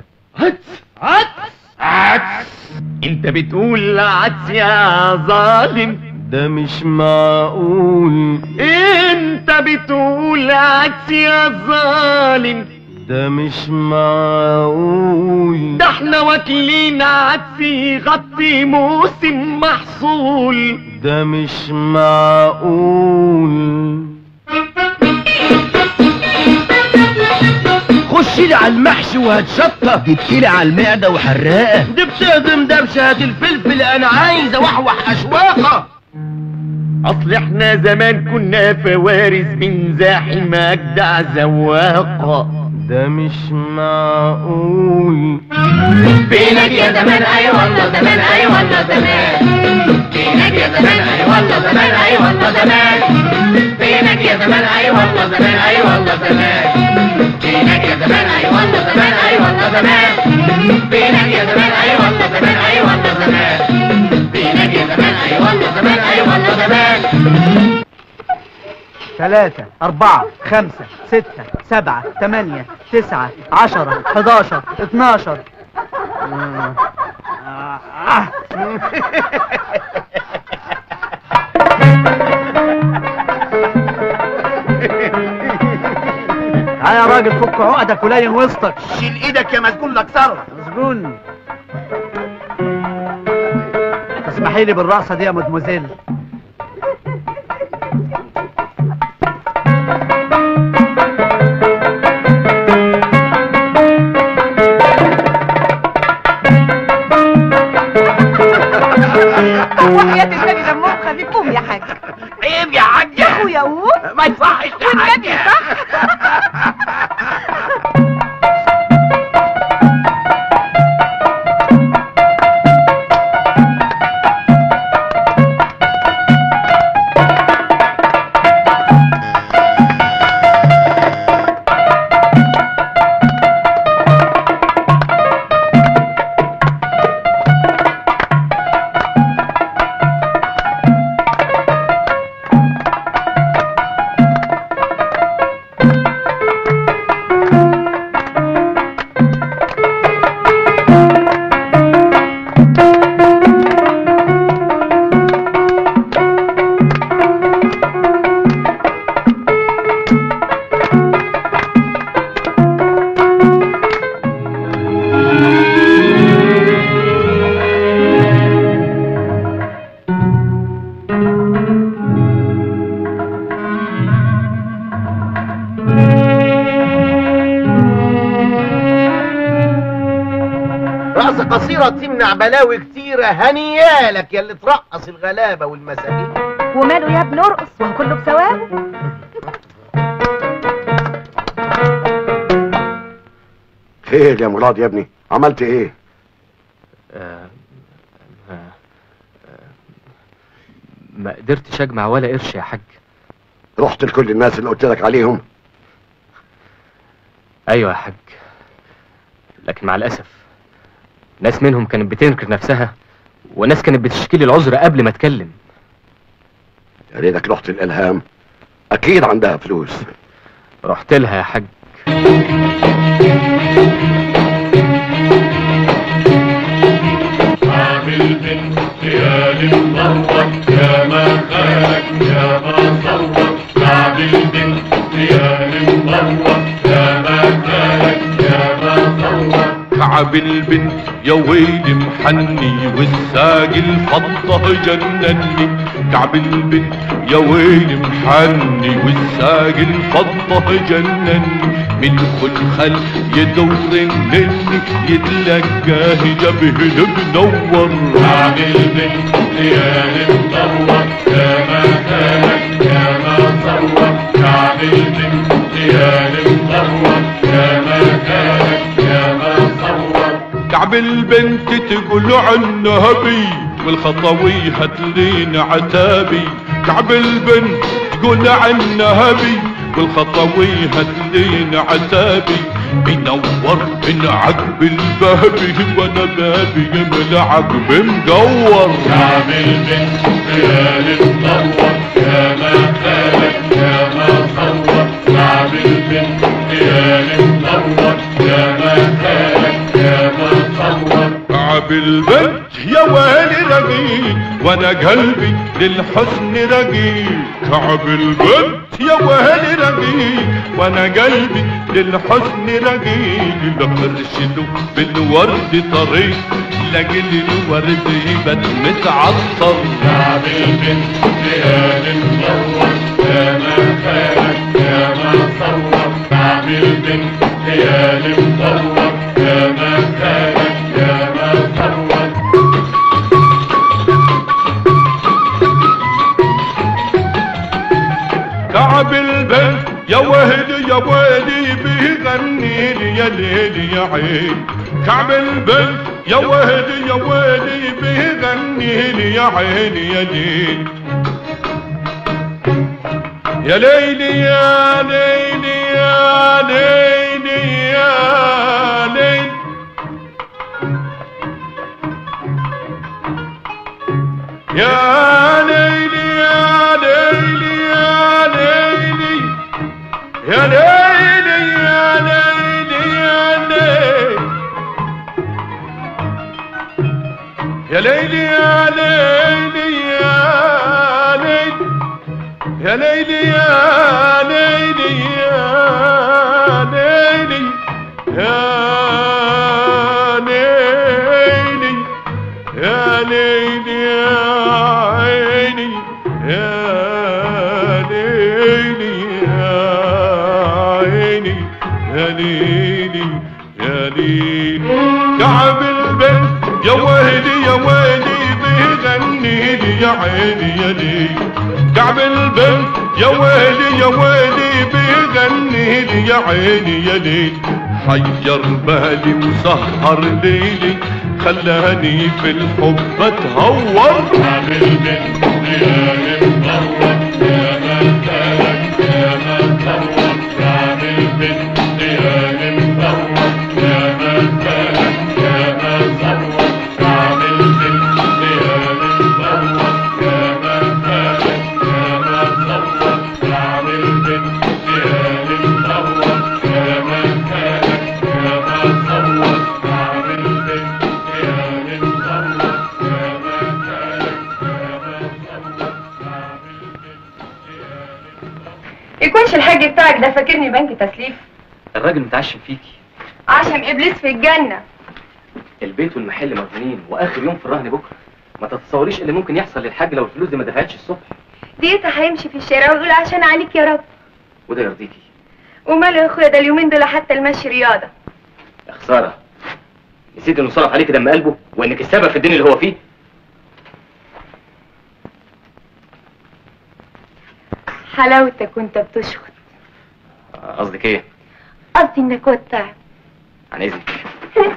Speaker 10: انت بتقول عدس يا ظالم
Speaker 7: ده مش معقول
Speaker 10: انت بتقول عدس يا ظالم
Speaker 7: ده مش معقول
Speaker 10: ده احنا واكلين عدس يغطي موسم محصول
Speaker 7: ده مش معقول
Speaker 11: خش لي على المحشي وهتشطة دي تقيلة على المعدة وحراقة
Speaker 7: دي بتهضم دبشة الفلفل انا عايز اوحوح اشواقها
Speaker 10: اصل احنا زمان كنا فوارس بنزاحم اجدع زواقة
Speaker 7: ده مش معقول
Speaker 10: فينك يا زمان اي والله زمان اي والله زمان فينك يا زمان اي والله زمان اي والله زمان فينك يا زمان اي والله زمان اي والله زمان فينك يا زمان اي والله زمان اي والله زمان فينك يا زمان اي والله زمان اي والله زمان فينك يا زمان اي والله زمان اي والله زمان
Speaker 6: ثلاثة أربعة خمسة ستة سبعة ثمانية تسعة عشرة حداشر اتناشر تعالى يا راجل فك عقدك ولين وسطك
Speaker 2: شيل ايدك يا مسجون لك ثروه
Speaker 6: مسجون تسمحي لي بالرقصة دي يا مدموزيل
Speaker 8: وحياة النبي دمهم خفيف قوم يا حاج
Speaker 2: عيب يا حاج
Speaker 8: يا اخويا قوم
Speaker 2: ما يصحش يا
Speaker 8: والنبي
Speaker 2: حاج
Speaker 8: صح
Speaker 4: رقصة قصيرة تمنع بلاوي كتيرة هنيالك يا اللي ترقص الغلابة والمساكين
Speaker 8: وماله يا ابن ارقص وهو كله بثوابه
Speaker 12: خير يا مراد يا ابني عملت ايه
Speaker 13: ما قدرتش اجمع ولا قرش يا حاج
Speaker 12: رحت لكل الناس اللي قلت لك عليهم
Speaker 13: ايوه يا حاج لكن مع الاسف ناس منهم كانت بتنكر نفسها وناس كانت بتشكي لي العذر قبل ما اتكلم
Speaker 12: يا ريتك رحت الالهام اكيد عندها فلوس
Speaker 13: رحت لها يا حاج
Speaker 10: عامل بنت خيال مدور يا ما خالك يا ما صور عامل بنت خيال مدور يا ما خالك يا ما صور
Speaker 14: كعب البنت يا ويلي محني والساق الفضة جنني كعب البنت يا ويلي محني والساق الفضة جنني من كل خل يدور مني يتلقاه جبهه منور
Speaker 10: كعب البنت خيال مدور يا ما خالك يا ما صور كعب البنت خيال مدور يا ما خالك يا ما صور
Speaker 14: كعب البنت تقول عنها بي والخطوي هتلين عتابي كعب البنت تقول عنها بي والخطوي هتلين عتابي بينور من عقب البابي وانا بابي من عقب مقور
Speaker 10: كعب البنت خيال مدور يا ما خالك يا ما صور كعب البنت خيال مدور يا ما خالك يا ما صور
Speaker 14: كعب البنت يا ويلي رقيق وانا قلبي للحسن رقيق كعب البنت يا ويلي رقيق وانا قلبي للحسن رقيق لا قرش له بالورد طريق لاجل الورد يبقى متعطر
Speaker 10: كعب البنت خيال مدور يا ما خالك يا ما صور كعب البنت خيال مدور يا ما خالك يا ما صور
Speaker 14: كعب البنت يا ويلي يا ويلي بيغني لي يا ليلي يا عين كعب البنت يا ويلي يا ويلي بيغني لي يا عيني يا ليل يا ليلي يا ليلي يا ليلي يا ليل يا ليلي يا ليلي يا ليلي يا ليلي يا ليلي يا ليلي يا ليلي يا ليلي يا ليلي يا ليلي يا ليلي يا ليلي يا ليلي يا ليلي يا عيني يا ليلي يا عيني يا ليلي يا ليلي كعب البنت يا ويلي يا ويلي بيغني لي يا عيني يا ليلي كعب البنت يا ويلي يا ويلي بيغني لي يا عيني يا ليلي حير بالي وسهر ليلي خلاني في الحب اتهور
Speaker 10: كعب البنت خيال مدور يا ما خالك يا ما صور كعب البنت خيال مدور يا ما خالك يا ما صور كعب البنت خيال مدور يا ما خالك يا ما صور كعب البنت خيال مدور يا ما خالك يا ما صور كعب البنت خيال مدور يا ما خالك يا ما صور
Speaker 15: يكونش الحاج بتاعك ده فاكرني بنك تسليف
Speaker 13: الراجل متعشم فيكي
Speaker 15: عشم ابليس في الجنه
Speaker 13: البيت والمحل مرهونين واخر يوم في الرهن بكره ما تتصوريش اللي ممكن يحصل للحاج لو الفلوس دي ما دفعتش الصبح
Speaker 15: ديتا هيمشي في الشارع ويقول عشان عليك يا رب
Speaker 13: وده يرضيكي
Speaker 15: وماله يا اخويا ده اليومين دول حتى المشي رياضه
Speaker 13: يا خساره نسيت انه صرف عليك دم قلبه وانك السبب في الدين اللي هو فيه
Speaker 15: حلاوتك وانت بتشخط
Speaker 13: آه، قصدك ايه
Speaker 15: قصدي انك وتع
Speaker 13: عن اذنك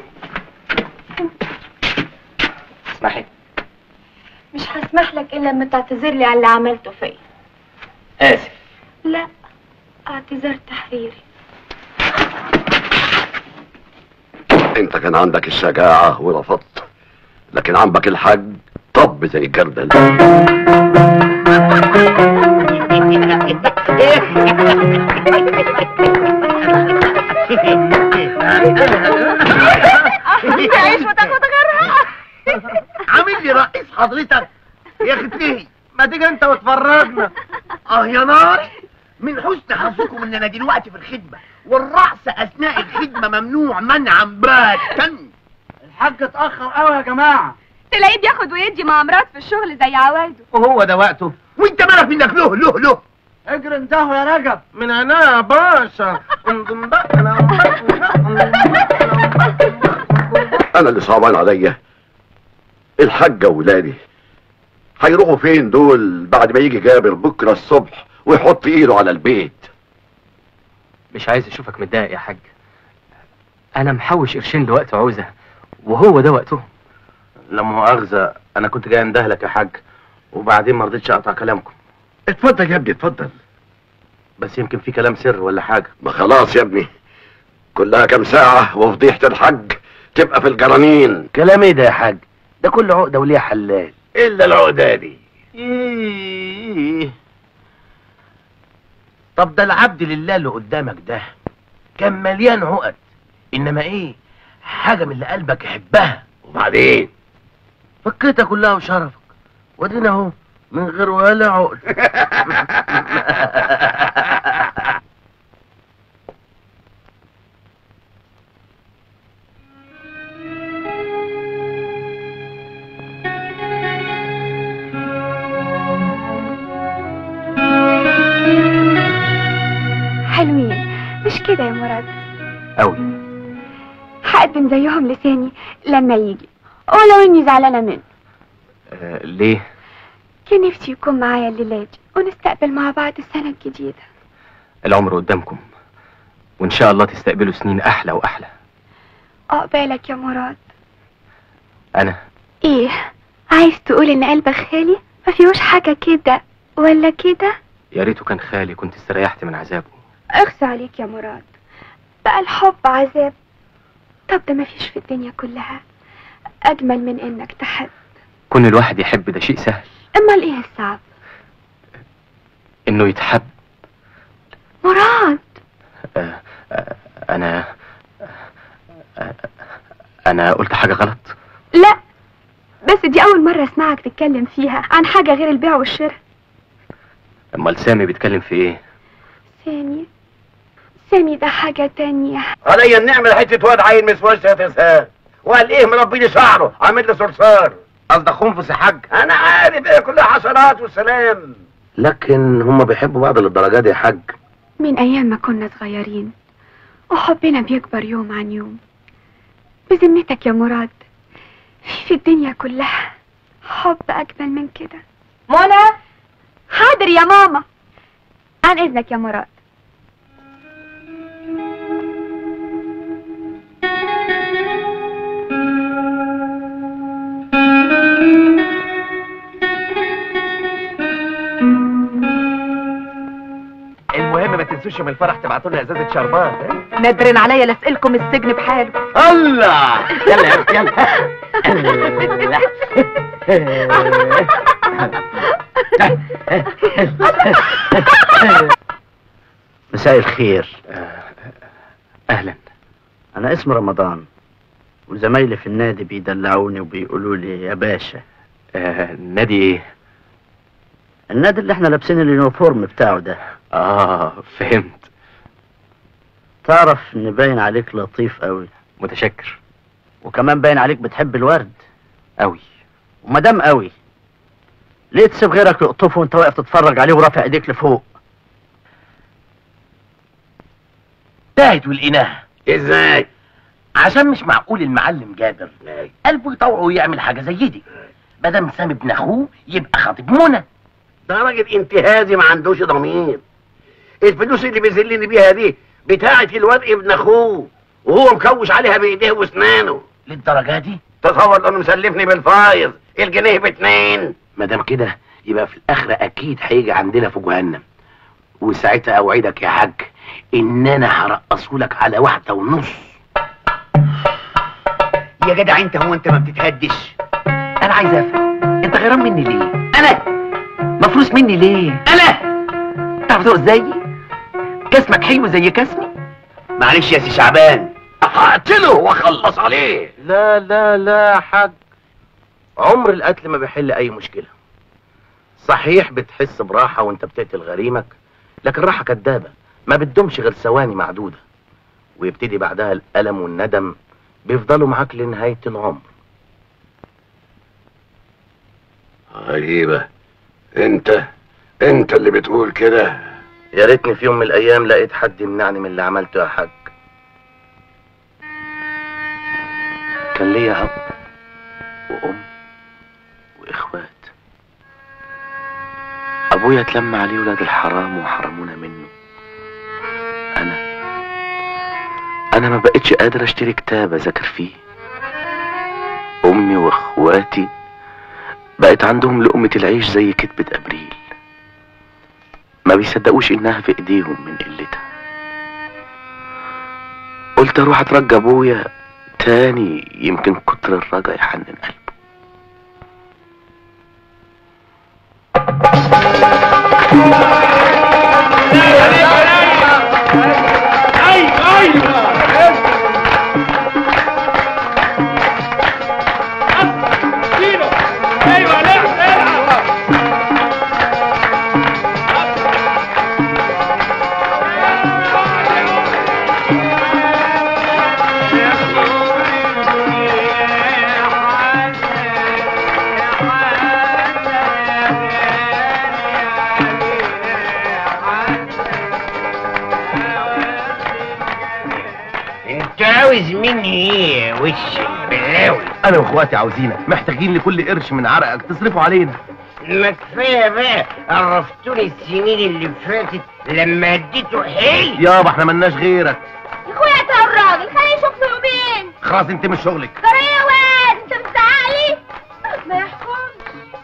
Speaker 13: اسمحي
Speaker 15: مش هسمح لك الا لما تعتذر لي على اللي عملته فيا
Speaker 13: اسف
Speaker 15: لا اعتذار تحريري
Speaker 12: انت كان عندك الشجاعة ورفضت لكن عمك الحاج طب زي الجردل
Speaker 8: تعيش وتاخد غيرها
Speaker 2: عامل لي رئيس حضرتك يا ختي ما تيجي انت وتفرجنا اه يا ناري من حسن حظكم ان انا دلوقتي في الخدمه والرقص اثناء الخدمه ممنوع منعا باتا
Speaker 6: الحاج اتاخر قوي يا جماعه
Speaker 15: تلاقيه بياخد ويدي مع مرات في الشغل زي عوايده
Speaker 2: وهو ده وقته وانت مالك منك له له له
Speaker 6: اجري انتهوا يا رجب
Speaker 2: من انا يا باشا انضم بقى
Speaker 12: انا اللي صعبان عليا الحاجة وولادي هيروحوا فين دول بعد ما يجي جابر بكرة الصبح ويحط ايده على البيت
Speaker 13: مش عايز اشوفك متضايق يا حاج انا محوش قرشين لوقت عوزه وهو ده وقته
Speaker 4: لا مؤاخذة أنا كنت جاي أندهلك يا حاج وبعدين ما رضيتش أقطع كلامكم
Speaker 12: اتفضل يا ابني اتفضل
Speaker 4: بس يمكن في كلام سر ولا حاجة
Speaker 12: ما خلاص يا ابني كلها كام ساعة وفضيحة الحج تبقى في الجرانين
Speaker 2: كلام ايه ده يا حاج ده كل عقده وليها حلال
Speaker 12: الا العقدة دي
Speaker 2: إيه. طب ده العبد لله اللي قدامك ده كان مليان عقد انما ايه حاجه من اللي قلبك يحبها
Speaker 12: وبعدين
Speaker 2: فكيتها كلها وشرفك ودينا اهو من غير ولا عقد
Speaker 15: حلوين مش كده يا مراد
Speaker 13: أوي
Speaker 15: هقدم زيهم لساني لما يجي ولو اني زعلانه منه
Speaker 13: آه ليه
Speaker 15: كان نفسي يكون معايا الليلة دي ونستقبل مع بعض السنة الجديدة
Speaker 13: العمر قدامكم وان شاء الله تستقبلوا سنين احلى واحلى
Speaker 15: عقبالك يا مراد
Speaker 13: انا
Speaker 15: ايه عايز تقول ان قلبك خالي ما فيهوش حاجة كده ولا كده
Speaker 13: يا ريته كان خالي كنت استريحت من عذابه
Speaker 15: اخصى عليك يا مراد بقى الحب عذاب طب ده ما فيش في الدنيا كلها اجمل من انك تحب
Speaker 13: كون الواحد يحب ده شيء سهل
Speaker 15: امال ايه الصعب
Speaker 13: انه يتحب
Speaker 15: مراد
Speaker 13: آه آه انا آه انا قلت حاجة غلط
Speaker 15: لا بس دي اول مرة اسمعك تتكلم فيها عن حاجة غير البيع والشراء
Speaker 13: امال سامي بيتكلم في ايه
Speaker 15: سامي سامي ده حاجة تانية
Speaker 12: عليا النعمة حتة واد عين مسواش يا تسهال وقال ايه مربيني شعره عامل لي صرصار
Speaker 2: قصدك خنفس يا حاج
Speaker 12: انا عارف ايه كلها حشرات والسلام
Speaker 2: لكن هما بيحبوا بعض للدرجه دي يا حاج
Speaker 15: من ايام ما كنا صغيرين وحبنا بيكبر يوم عن يوم بذمتك يا مراد في في الدنيا كلها حب اجمل من كده منى حاضر يا ماما عن اذنك يا مراد
Speaker 5: المهم ما تنسوش من الفرح تبعتوا لنا ازازه شربات
Speaker 8: نادرين عليا لاسئلكم السجن بحاله
Speaker 5: الله يلا يلا يلا
Speaker 16: مساء الخير
Speaker 13: اهلا
Speaker 16: انا اسمي رمضان وزمايلي في النادي بيدلعوني وبيقولوا لي يا باشا
Speaker 13: آه نادي ايه
Speaker 16: النادي اللي احنا لابسين اليونيفورم بتاعه ده
Speaker 13: اه فهمت
Speaker 16: تعرف ان باين عليك لطيف قوي
Speaker 13: متشكر
Speaker 16: وكمان باين عليك بتحب الورد
Speaker 13: قوي
Speaker 16: ومادام قوي ليه تسيب غيرك يقطفه وانت واقف تتفرج عليه ورافع ايديك لفوق
Speaker 2: انتهت ولقيناها
Speaker 12: ازاي
Speaker 2: عشان مش معقول المعلم جابر قلبه يطوعه يعمل حاجه زي دي بدل سامي ابن اخوه يبقى خاطب منى
Speaker 17: ده راجل انتهازي ما عندوش ضمير الفلوس اللي بيذلني بيها دي بتاعة الواد ابن اخوه وهو مكوش عليها بايديه واسنانه
Speaker 2: للدرجه دي
Speaker 17: تصور انه مسلفني بالفايض الجنيه باتنين
Speaker 2: ما دام كده يبقى في الاخره اكيد هيجي عندنا في جهنم وساعتها اوعدك يا حاج ان انا هرقصهولك على واحده ونص
Speaker 17: يا جدع انت هو انت ما بتتهدش
Speaker 2: انا عايز افهم انت غيران مني ليه انا مفروس مني ليه انا تعرف تقول ازاي جسمك حلو زي كسمي
Speaker 17: معلش يا سي شعبان هقتله واخلص عليه
Speaker 4: لا لا لا يا حاج عمر القتل ما بيحل اي مشكله صحيح بتحس براحه وانت بتقتل غريمك لكن راحه كدابه ما بتدومش غير ثواني معدوده ويبتدي بعدها الالم والندم بيفضلوا معاك لنهايه العمر
Speaker 12: غريبة انت انت اللي بتقول كده
Speaker 4: يا ريتني في يوم من الايام لقيت حد يمنعني من اللي عملته يا حاج كان ليا اب وام واخوات ابويا اتلم عليه ولاد الحرام وحرمونا منه انا انا ما بقتش قادر اشتري كتاب اذاكر فيه امي واخواتي بقت عندهم لقمة العيش زي كتبة ابريل ما بيصدقوش انها في ايديهم من قلتها قلت اروح اترجى ابويا تاني يمكن كتر الرجا يحنن قلبه
Speaker 17: انت عاوز مني ايه يا وش البلاوي
Speaker 4: انا واخواتي عاوزينك محتاجين لكل قرش من عرقك تصرفه علينا
Speaker 17: ما كفايه بقى عرفتوني السنين اللي فاتت لما اديته حيل
Speaker 4: يابا احنا ملناش غيرك
Speaker 10: يا اخويا انت الراجل خليه يشوف له يومين
Speaker 4: خلاص انت مش شغلك
Speaker 10: جرى يا واد انت مزعقلي ما يحكمش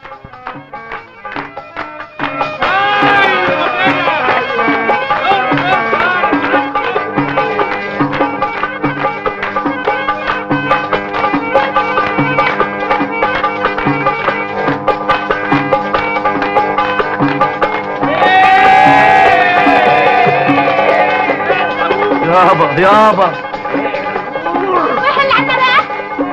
Speaker 4: يابا يابا
Speaker 10: وحل عنا بقى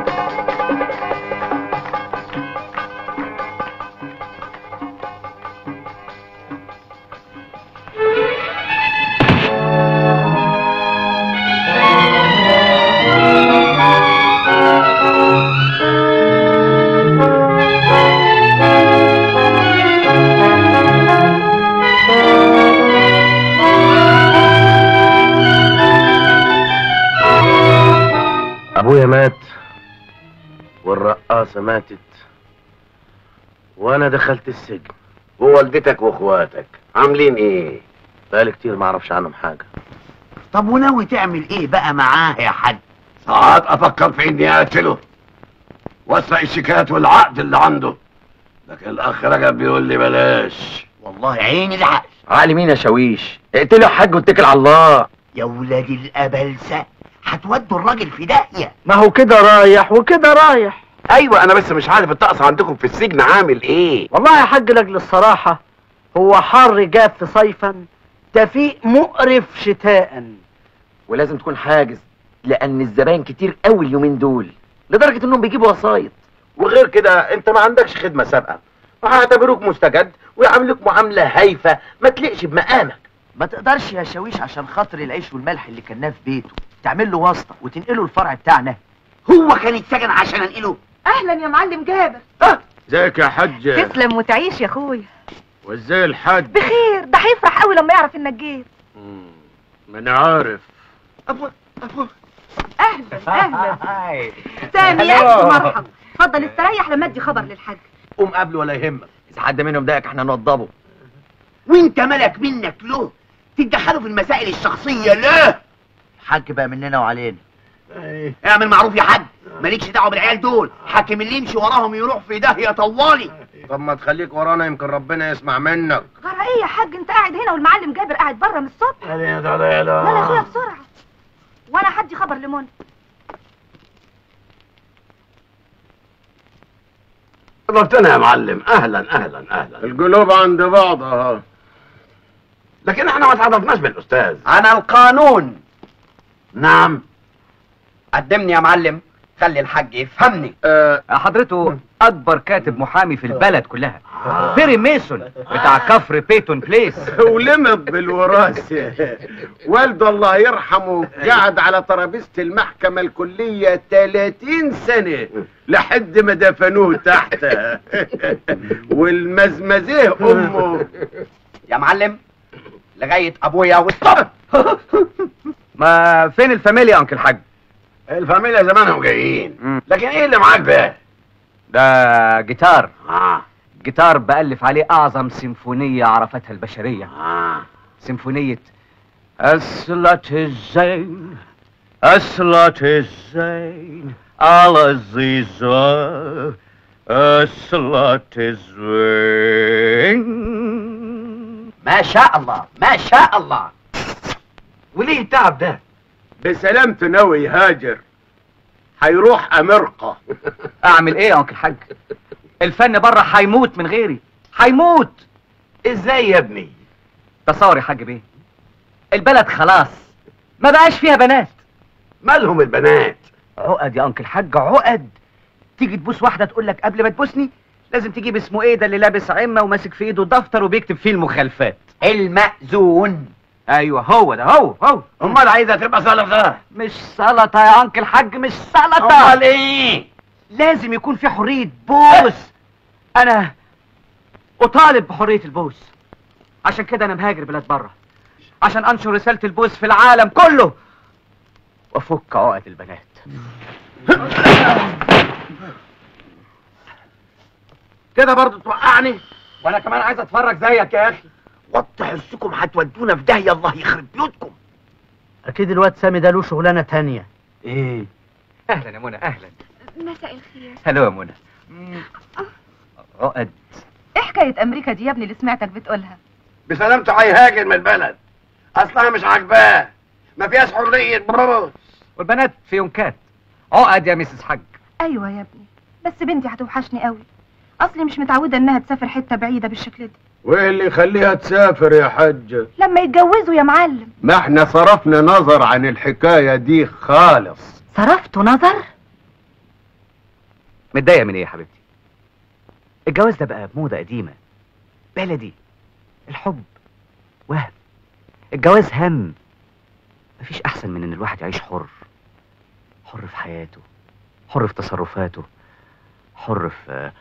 Speaker 4: ابويا مات والرقاصة ماتت وانا دخلت السجن
Speaker 17: ووالدتك واخواتك عاملين ايه
Speaker 4: بقالي كتير ما اعرفش عنهم حاجة
Speaker 17: طب وناوي تعمل ايه بقى معاه يا حاج ساعات افكر في اني اقتله واسرق الشيكات والعقد اللي عنده لكن الاخ رجب بيقول لي بلاش والله عيني العقل
Speaker 5: عقل مين يا شاويش اقتله يا حاج واتكل على الله
Speaker 17: يا ولاد الابلسه هتودوا الراجل في داهيه
Speaker 6: ما هو كده رايح وكده رايح
Speaker 17: ايوه انا بس مش عارف الطقس عندكم في السجن عامل ايه
Speaker 6: والله يا حاج لاجل الصراحة هو حر جاف صيفا دفيق مقرف شتاء
Speaker 5: ولازم تكون حاجز لان الزباين كتير قوي اليومين دول لدرجة انهم بيجيبوا وسايط
Speaker 4: وغير كده انت ما عندكش خدمة سابقة وهيعتبروك مستجد ويعاملوك معاملة هايفة ما تليقش بمقامك
Speaker 18: ما تقدرش يا شاويش عشان خاطر العيش والملح اللي كناه في بيته تعمل له واسطة وتنقله الفرع بتاعنا
Speaker 17: هو كان اتسجن عشان انقله
Speaker 8: اهلا يا معلم جابر
Speaker 14: ازيك يا حاج
Speaker 8: تسلم وتعيش يا اخويا
Speaker 14: وازاي الحاج
Speaker 8: بخير ده هيفرح قوي لما يعرف انك جيت
Speaker 14: ما انا عارف
Speaker 17: ابو ابو
Speaker 9: اهلا اهلا سامي الف مرحبا اتفضل استريح لما ادي خبر للحاج
Speaker 5: قوم قبله ولا يهمك اذا حد منهم ضايقك احنا نوضبه
Speaker 2: وانت مالك منك له تتدخلوا في المسائل الشخصية لا
Speaker 18: الحاج بقى مننا وعلينا
Speaker 2: اعمل معروف يا حاج مالكش دعوه بالعيال دول حاكم اللي يمشي وراهم يروح في داهيه طوالي
Speaker 7: طب ما تخليك ورانا يمكن ربنا يسمع منك
Speaker 9: غير ايه يا حاج انت قاعد هنا والمعلم جابر قاعد بره من الصبح لا لا يا اخويا بسرعه وانا هدي خبر لمنى
Speaker 17: شرفتنا يا معلم اهلا اهلا اهلا
Speaker 7: القلوب عند بعضها
Speaker 17: لكن احنا ما تعرفناش بالاستاذ
Speaker 5: انا القانون
Speaker 17: نعم
Speaker 5: قدمني يا معلم خلي الحاج يفهمني
Speaker 19: أه حضرته اكبر كاتب محامي في البلد كلها بيري ميسون بتاع كفر بيتون بليس
Speaker 7: ولمت بالوراثة والده الله يرحمه قعد على ترابيزة المحكمة الكلية 30 سنة لحد ما دفنوه تحتها والمزمزيه امه
Speaker 5: يا معلم لغايه ابويا والصبر
Speaker 19: ما فين الفاميليا انكل حاج
Speaker 17: الفاميليا زمانهم جايين لكن ايه اللي معاك بقى
Speaker 19: ده جيتار
Speaker 17: اه
Speaker 19: جيتار بألف عليه أعظم سيمفونية عرفتها البشرية
Speaker 17: آه.
Speaker 19: سيمفونية الصلاة الزين الصلاة الزين العزيزة الصلاة الزين
Speaker 2: ما شاء الله ما شاء الله
Speaker 17: وليه التعب ده
Speaker 7: بسلامته ناوي يهاجر هيروح امريكا
Speaker 19: أعمل إيه يا أنكل حاج الفن بره هيموت من غيري هيموت
Speaker 17: ازاي يا ابني
Speaker 19: تصور يا حاج بيه البلد خلاص ما بقاش فيها بنات
Speaker 17: مالهم البنات
Speaker 19: عقد يا انكل حاج عقد تيجي تبوس واحده تقول لك قبل ما تبوسني لازم تجيب اسمه ايه ده اللي لابس عمه وماسك في ايده دفتر وبيكتب فيه المخالفات
Speaker 2: المأذون
Speaker 19: ايوه هو ده هو هو
Speaker 17: امال عايزه تبقى سلطه
Speaker 19: مش سلطه يا انكل حاج مش سلطه
Speaker 17: امال ايه
Speaker 19: لازم يكون في حريه بوس انا اطالب بحريه البوس عشان كده انا مهاجر بلاد بره عشان انشر رساله البوس في العالم كله وافك عقد البنات
Speaker 17: كده برضه توقعني
Speaker 5: وانا كمان عايز اتفرج زيك يا اخي
Speaker 2: وضح حسكم هتودونا في داهيه الله يخرب بيوتكم
Speaker 16: اكيد الواد سامي ده له شغلانه تانية
Speaker 19: ايه اهلا يا منى اهلا
Speaker 15: مساء الخير
Speaker 19: هلو يا منى عقد
Speaker 8: ايه حكايه امريكا دي يا ابني اللي سمعتك بتقولها
Speaker 17: بسلامته هيهاجر من البلد اصلها مش عاجباه ما فيهاش حريه بروس
Speaker 19: والبنات في يونكات عقد يا ميسس حاج
Speaker 8: ايوه يا ابني بس بنتي هتوحشني قوي اصلي مش متعوده انها تسافر حته بعيده بالشكل ده
Speaker 7: وايه اللي يخليها تسافر يا حج
Speaker 8: لما يتجوزوا يا معلم
Speaker 7: ما احنا صرفنا نظر عن الحكاية دي خالص
Speaker 8: صرفتوا نظر
Speaker 19: متضايقه من ايه يا حبيبتي الجواز ده بقى موضه قديمه بلدي الحب وهم الجواز هم مفيش احسن من ان الواحد يعيش حر حر في حياته حر في تصرفاته حر في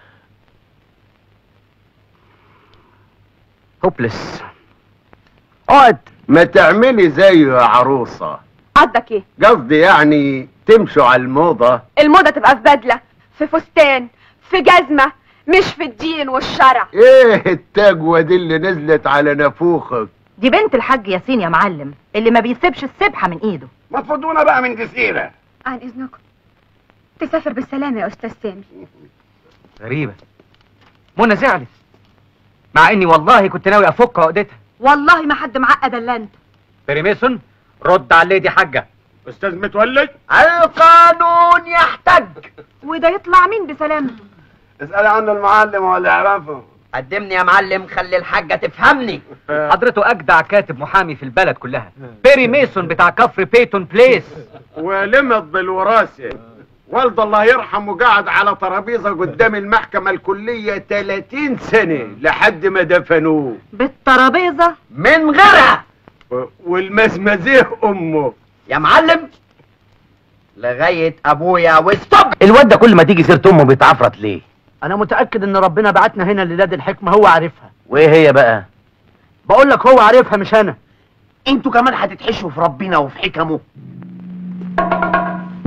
Speaker 19: هوبلس
Speaker 7: اقعد ما تعملي زيه يا عروسة
Speaker 15: قصدك ايه
Speaker 7: قصدي يعني تمشوا على الموضة
Speaker 15: الموضة تبقى في بدلة في فستان في جزمة مش في الدين والشرع
Speaker 7: ايه التجوى دي اللي نزلت على نافوخك
Speaker 8: دي بنت الحاج ياسين يا معلم اللي ما بيسيبش السبحه من ايده
Speaker 17: ما تفضونا بقى من جزيره
Speaker 15: عن اذنكم تسافر بالسلامة يا استاذ سامي
Speaker 19: غريبه منى زعلت مع اني والله كنت ناوي افك عقدتها
Speaker 8: والله ما حد معقد الا انت
Speaker 19: بيري ميسون رد على الليدي حاجه
Speaker 7: استاذ متولي
Speaker 2: القانون يحتج
Speaker 8: وده يطلع مين بسلامته
Speaker 17: اسألي عنه المعلم ولا يعرفه
Speaker 2: قدمني يا معلم خلي الحاجه تفهمني
Speaker 19: حضرته اجدع كاتب محامي في البلد كلها بيري ميسون بتاع كفر بيتون بليس
Speaker 7: ولمت بالوراثة والد الله يرحمه قعد على ترابيزة قدام المحكمة الكلية 30 سنة لحد ما دفنوه
Speaker 8: بالترابيزه
Speaker 2: من غيرها
Speaker 7: و- والمزمزيه امه
Speaker 2: يا معلم لغايه ابويا والصبر
Speaker 5: الواد ده كل ما تيجي سيره امه بيتعفرت ليه
Speaker 16: انا متاكد ان ربنا بعتنا هنا للاد الحكمه هو عارفها
Speaker 5: وايه هي بقى
Speaker 16: بقول لك هو عارفها مش انا
Speaker 2: انتوا كمان هتتحشوا في ربنا وفي حكمه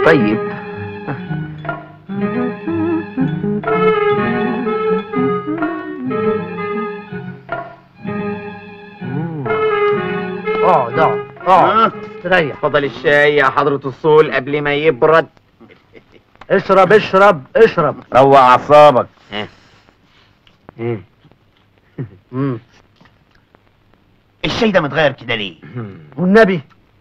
Speaker 19: طيب
Speaker 16: اقعد اقعد اقعد استريح
Speaker 5: فضل الشاي يا حضرة الصول قبل ما يبرد
Speaker 16: اشرب اشرب اشرب
Speaker 5: روق اعصابك
Speaker 16: مم.
Speaker 2: الشاي ده متغير كده ليه
Speaker 16: والنبي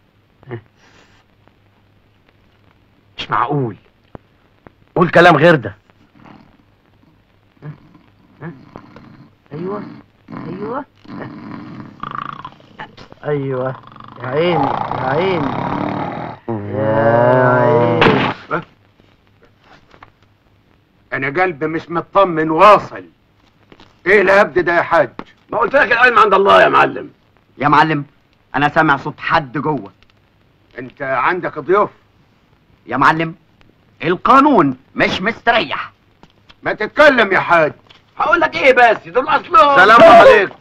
Speaker 5: مش معقول قول كلام غير ده
Speaker 16: ايوه ايوه ايوه يا عيني يا عيني يا عيني
Speaker 20: انا قلبي مش مطمن واصل ايه الهبد ده يا حاج
Speaker 17: ما قلت لك العلم عند الله يا معلم
Speaker 19: يا معلم انا سامع صوت حد جوه
Speaker 20: انت عندك ضيوف
Speaker 19: يا معلم القانون مش مستريح
Speaker 20: ما تتكلم يا حاج
Speaker 17: هقول لك ايه بس دول اصلهم
Speaker 20: سلام عليكم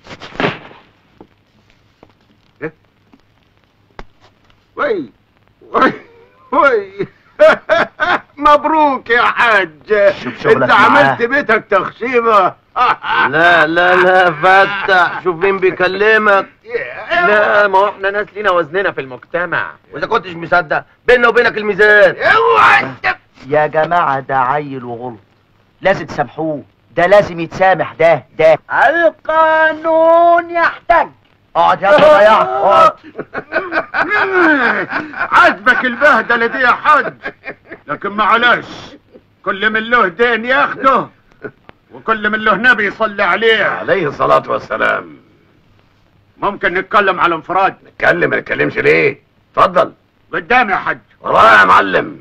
Speaker 20: وي وي وي مبروك يا حاج
Speaker 2: شغلك
Speaker 20: انت
Speaker 2: معاه.
Speaker 20: عملت بيتك تخشيبه
Speaker 5: لا لا لا فتح شوف مين بيكلمك لا ما هو احنا ناس لينا وزننا في المجتمع واذا كنتش مصدق بيننا وبينك الميزان
Speaker 20: اوعى
Speaker 18: يا جماعة ده عيل وغلط لازم تسامحوه ده لازم يتسامح ده ده القانون يحتاج اقعد يا ضياع اقعد
Speaker 20: عجبك البهدلة دي يا حاج لكن معلش كل من له دين ياخده وكل من له نبي يصلي عليه
Speaker 17: عليه الصلاة والسلام
Speaker 20: ممكن نتكلم على انفراد
Speaker 17: اتكلم ما تتكلمش ليه اتفضل
Speaker 20: قدامي يا حاج
Speaker 17: ورايا يا معلم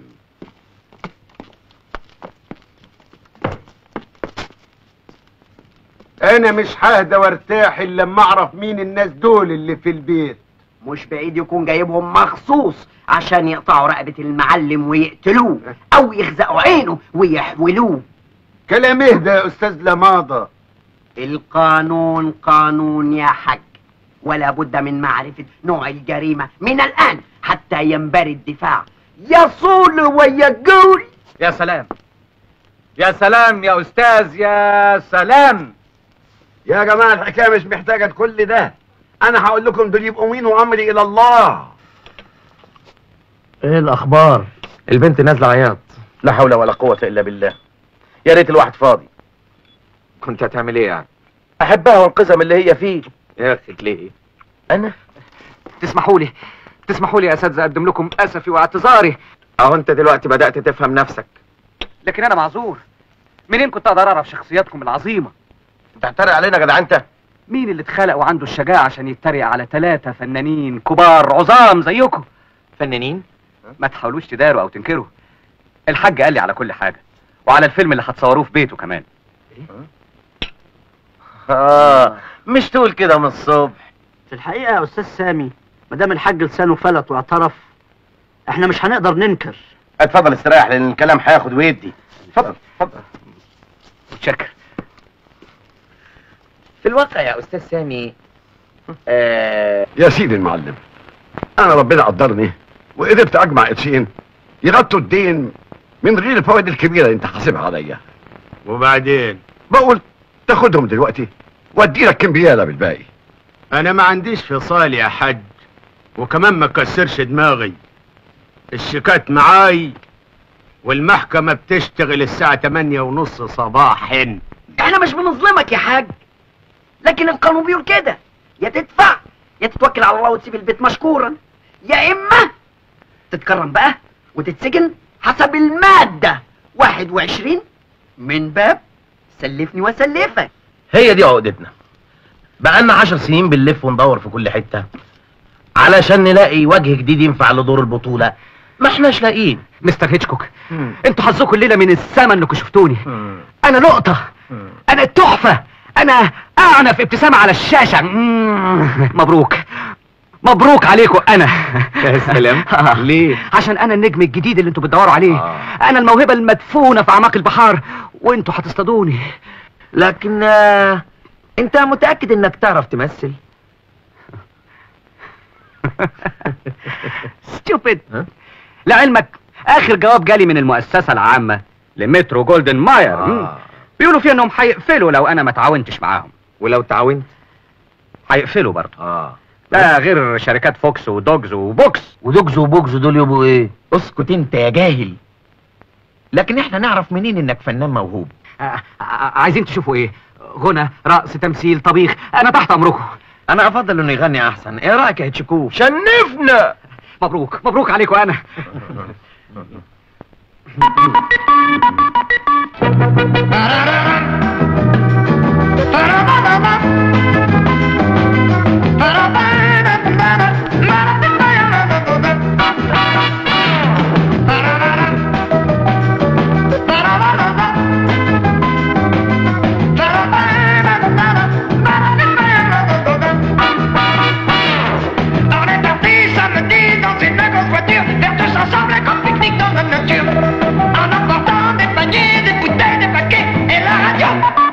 Speaker 20: انا مش ههدى وارتاح الا لما اعرف مين الناس دول اللي في البيت
Speaker 2: مش بعيد يكون جايبهم مخصوص عشان يقطعوا رقبة المعلم ويقتلوه او يخزقوا عينه ويحولوه
Speaker 20: كلام اهدى يا استاذ لماضة
Speaker 2: القانون قانون يا حاج ولا بد من معرفة نوع الجريمة من الآن حتى ينبري الدفاع يصول ويقول
Speaker 5: يا سلام يا سلام يا استاذ يا سلام
Speaker 17: يا جماعة الحكاية مش محتاجة كل ده انا هقول لكم دول يبقوا مين وامري الى الله
Speaker 16: ايه الاخبار
Speaker 5: البنت نازله عياط لا حول ولا قوه الا بالله يا ريت الواحد فاضي كنت هتعمل ايه يعني احبها وانقذها من اللي هي فيه يا اخي ليه انا
Speaker 19: تسمحوا لي تسمحوا لي يا اساتذه اقدم لكم اسفي واعتذاري
Speaker 5: اهو انت دلوقتي بدات تفهم نفسك
Speaker 19: لكن انا معذور منين كنت اقدر اعرف شخصياتكم العظيمه
Speaker 5: انت هتتريق علينا يا جدع انت
Speaker 19: مين اللي اتخلق وعنده الشجاعه عشان يتريق على ثلاثه فنانين كبار عظام زيكم
Speaker 5: فنانين
Speaker 19: ما تحاولوش تداروا او تنكروا الحاج قال لي على كل حاجه وعلى الفيلم اللي هتصوروه في بيته كمان
Speaker 5: اه مش تقول كده من الصبح
Speaker 16: في الحقيقة يا أستاذ سامي ما دام الحاج لسانه فلت واعترف احنا مش هنقدر ننكر
Speaker 5: اتفضل استريح لان الكلام هياخد ويدي اتفضل اتفضل
Speaker 19: متشكر
Speaker 5: في الواقع يا استاذ سامي آه
Speaker 12: يا سيدي المعلم انا ربنا قدرني وقدرت اجمع قرشين يغطوا الدين من غير الفوائد الكبيره اللي انت حاسبها عليا
Speaker 20: وبعدين
Speaker 12: بقول تاخدهم دلوقتي وادي لك كمبياله بالباقي
Speaker 20: انا ما عنديش فصال يا حاج وكمان ما كسرش دماغي الشيكات معاي والمحكمة بتشتغل الساعة 8 ونص صباحا
Speaker 2: احنا مش بنظلمك يا حاج لكن القانون بيقول كده يا تدفع يا تتوكل على الله وتسيب البيت مشكورا يا اما تتكرم بقى وتتسجن حسب المادة 21 من باب سلفني وسلفك
Speaker 7: هي دي عقدتنا بقالنا عشر سنين بنلف وندور في كل حتة علشان نلاقي وجه جديد ينفع لدور البطولة ما احناش لاقيين
Speaker 19: مستر هيتشكوك انتوا حظكم الليله من السما انكم شفتوني انا نقطه انا التحفه انا اعنف ابتسامه على الشاشه مم. مبروك مبروك عليكم انا
Speaker 5: يا سلام ليه
Speaker 19: عشان انا النجم الجديد اللي انتوا بتدوروا عليه انا الموهبه المدفونه في اعماق البحار وانتوا هتصطادوني
Speaker 7: لكن آه، انت متأكد انك تعرف تمثل
Speaker 19: ستوبد لعلمك اخر جواب جالي من المؤسسه العامه لمترو جولدن ماير آه. بيقولوا فيه انهم هيقفلوا لو انا ما تعاونتش معاهم
Speaker 5: ولو تعاونت
Speaker 19: هيقفلوا برضه
Speaker 5: اه
Speaker 19: ده غير شركات فوكس ودوجز وبوكس
Speaker 2: ودوجز وبوكس دول يبقوا ايه
Speaker 5: اسكت انت يا جاهل لكن احنا نعرف منين انك فنان موهوب
Speaker 19: آه، آه، عايزين تشوفوا ايه غنى رقص تمثيل طبيخ انا تحت امركم
Speaker 5: انا افضل انه يغني احسن ايه رايك يا هتشكوف شنفنا
Speaker 19: مبروك مبروك عليكم انا
Speaker 10: On est parti samedi dans une grosse voiture, faire tous ensemble un grand pique-nique dans la nature. En emportant des paniers, des bouteilles, des paquets et la radio.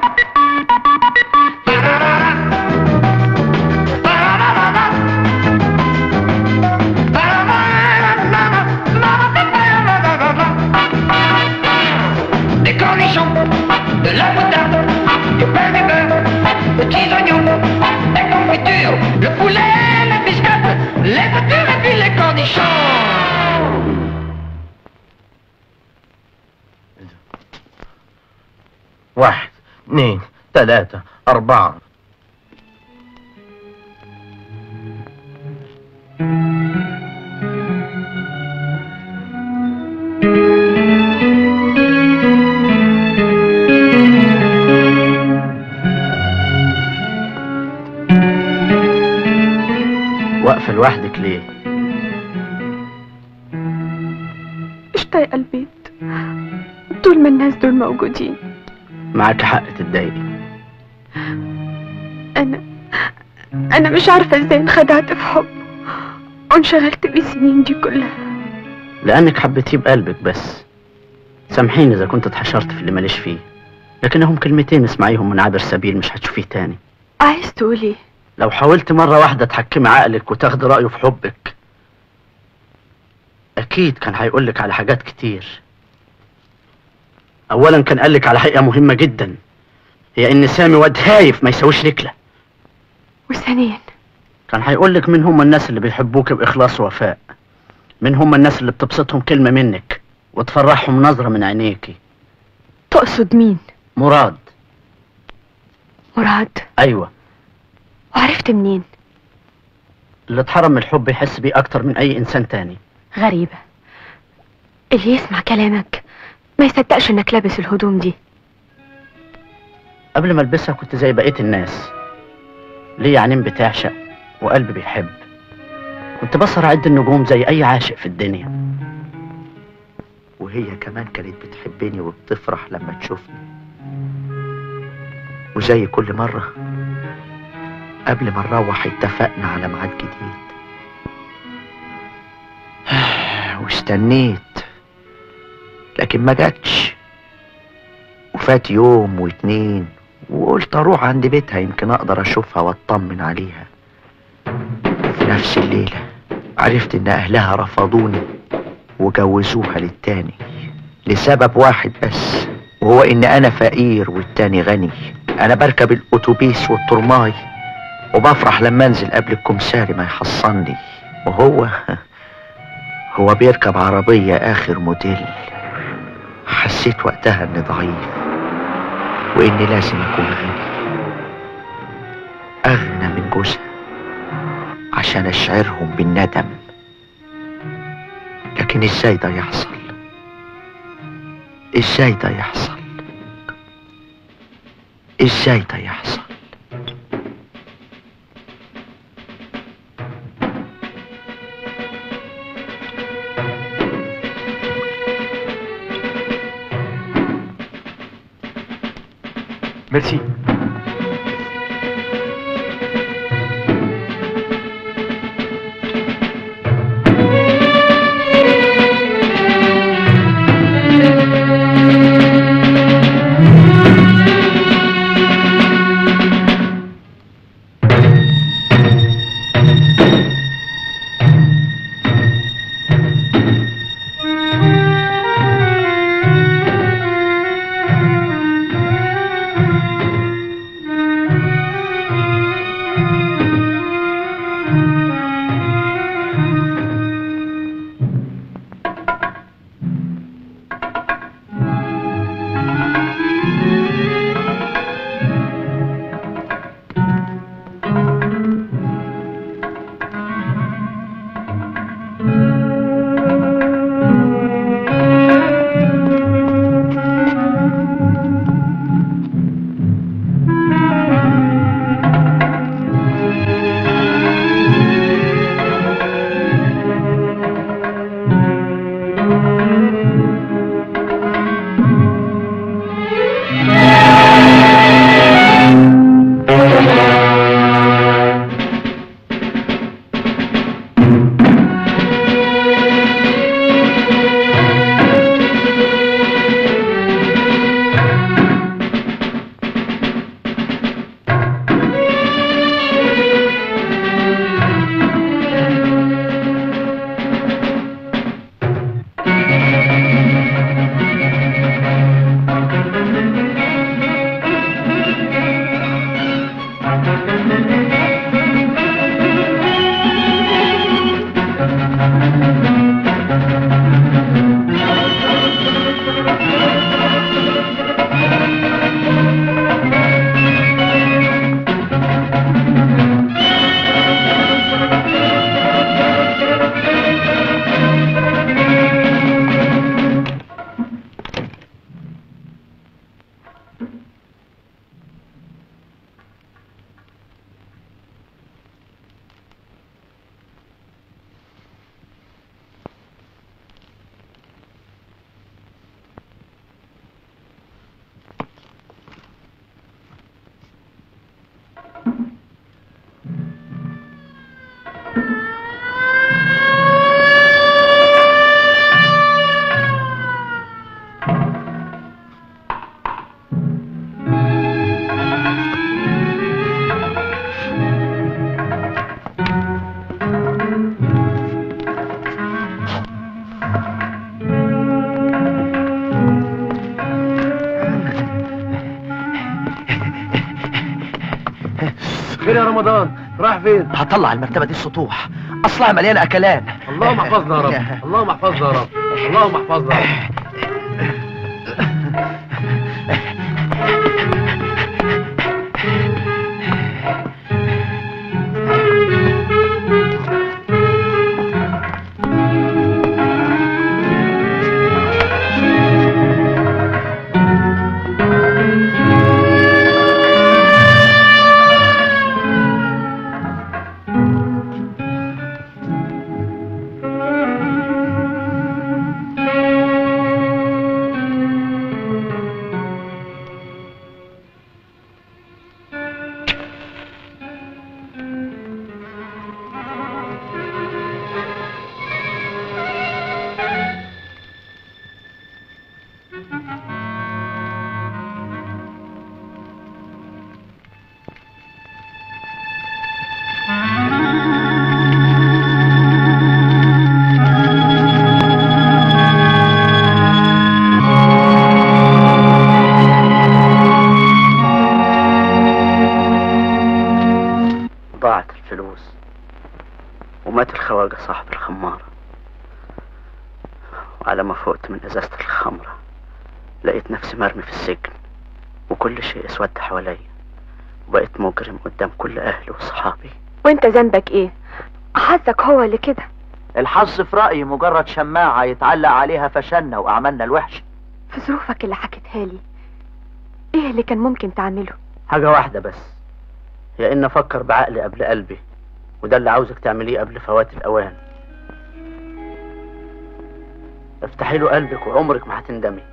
Speaker 10: Des cornichons, de la moutarde, du pain de beurre, des petits oignons, des confitures, le poulet, les biscottes, les voitures et puis les cornichons.
Speaker 5: واحد اثنين ثلاثة أربعة
Speaker 16: واقفة لوحدك ليه؟
Speaker 15: مش طايقة البيت طول ما الناس دول موجودين
Speaker 16: معاك حق تتضايقي
Speaker 15: أنا أنا مش عارفة إزاي انخدعت في حب وانشغلت بيه السنين دي كلها
Speaker 16: لأنك حبيتيه بقلبك بس سامحيني إذا كنت اتحشرت في اللي ماليش فيه لكنهم كلمتين اسمعيهم من عابر سبيل مش هتشوفيه تاني
Speaker 15: عايز تقول إيه؟
Speaker 16: لو حاولت مرة واحدة تحكمي عقلك وتاخدي رأيه في حبك أكيد كان هيقولك على حاجات كتير أولا كان قالك على حقيقة مهمة جدا هي إن سامي واد هايف ما يساويش ركلة
Speaker 15: وثانيا
Speaker 16: كان هيقولك مين هم الناس اللي بيحبوك بإخلاص ووفاء مين هم الناس اللي بتبسطهم كلمة منك وتفرحهم نظرة من عينيكي
Speaker 15: تقصد مين؟
Speaker 16: مراد
Speaker 15: مراد
Speaker 16: أيوة
Speaker 15: وعرفت منين؟
Speaker 16: اللي اتحرم من الحب يحس بيه أكتر من أي إنسان تاني
Speaker 15: غريبة اللي يسمع كلامك ما يصدقش انك لابس الهدوم دي
Speaker 16: قبل ما البسها كنت زي بقية الناس ليا عينين بتعشق وقلب بيحب كنت بسهر اعد النجوم زي اي عاشق في الدنيا
Speaker 21: وهي كمان كانت بتحبني وبتفرح لما تشوفني وزي كل مرة قبل ما نروح اتفقنا على ميعاد جديد واستنيت لكن ما جاتش وفات يوم واتنين وقلت اروح عند بيتها يمكن اقدر اشوفها واطمن عليها في نفس الليلة عرفت ان اهلها رفضوني وجوزوها للتاني لسبب واحد بس وهو ان انا فقير والتاني غني انا بركب الاتوبيس والترماي وبفرح لما انزل قبل الكمساري ما يحصلني وهو هو بيركب عربية اخر موديل حسيت وقتها اني ضعيف واني لازم اكون غني اغنى من جوزها عشان اشعرهم بالندم لكن ازاي ده يحصل ازاي ده يحصل ازاي ده يحصل
Speaker 1: ميرسي
Speaker 7: خير يا رمضان رايح فين
Speaker 18: هطلع المرتبة دي السطوح اصلها مليانة اكلان
Speaker 7: اللهم احفظنا يا رب اللهم احفظنا يا رب اللهم احفظنا يا رب
Speaker 16: ضاعت الفلوس ومات الخواجة صاحب الخمارة وعلى ما فقت من ازازة الخمرة لقيت نفسي مرمي في السجن وكل شيء اسود حواليا وبقيت مجرم قدام كل اهلي وصحابي
Speaker 15: وانت ذنبك ايه حظك هو اللي كده
Speaker 18: الحظ في رأيي مجرد شماعة يتعلق عليها فشلنا وأعمالنا الوحشة
Speaker 15: في ظروفك اللي حكيتها لي ايه اللي كان ممكن تعمله
Speaker 16: حاجة واحدة بس هي ان افكر بعقلي قبل قلبي وده اللي عاوزك تعمليه قبل فوات الاوان افتحي له قلبك وعمرك ما هتندمي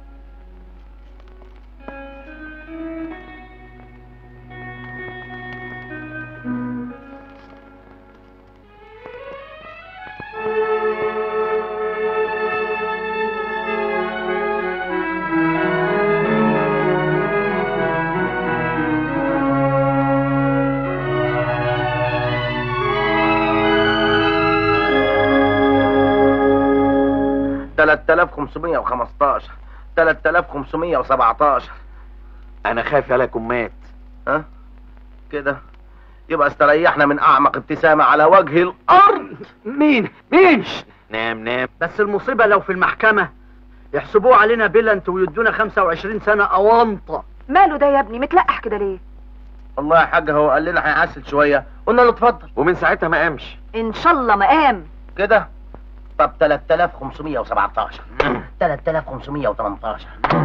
Speaker 7: تلات آلاف خمسمية وخمستاشر تلات آلاف خمسمية وسبعتاشر
Speaker 5: انا خايف عليكم مات
Speaker 7: ها كده يبقى استريحنا من اعمق ابتسامة على وجه الارض
Speaker 18: مين مين
Speaker 5: نام نام
Speaker 6: بس المصيبة لو في المحكمة يحسبوه علينا بلنت ويدونا 25 سنة أوانطة
Speaker 9: ماله ده يا ابني متلقح كده ليه
Speaker 7: والله يا حاج هو قال لنا هيعسل شوية قلنا له اتفضل
Speaker 5: ومن ساعتها ما قامش
Speaker 9: ان شاء الله مقام
Speaker 7: كده طب 3517 3518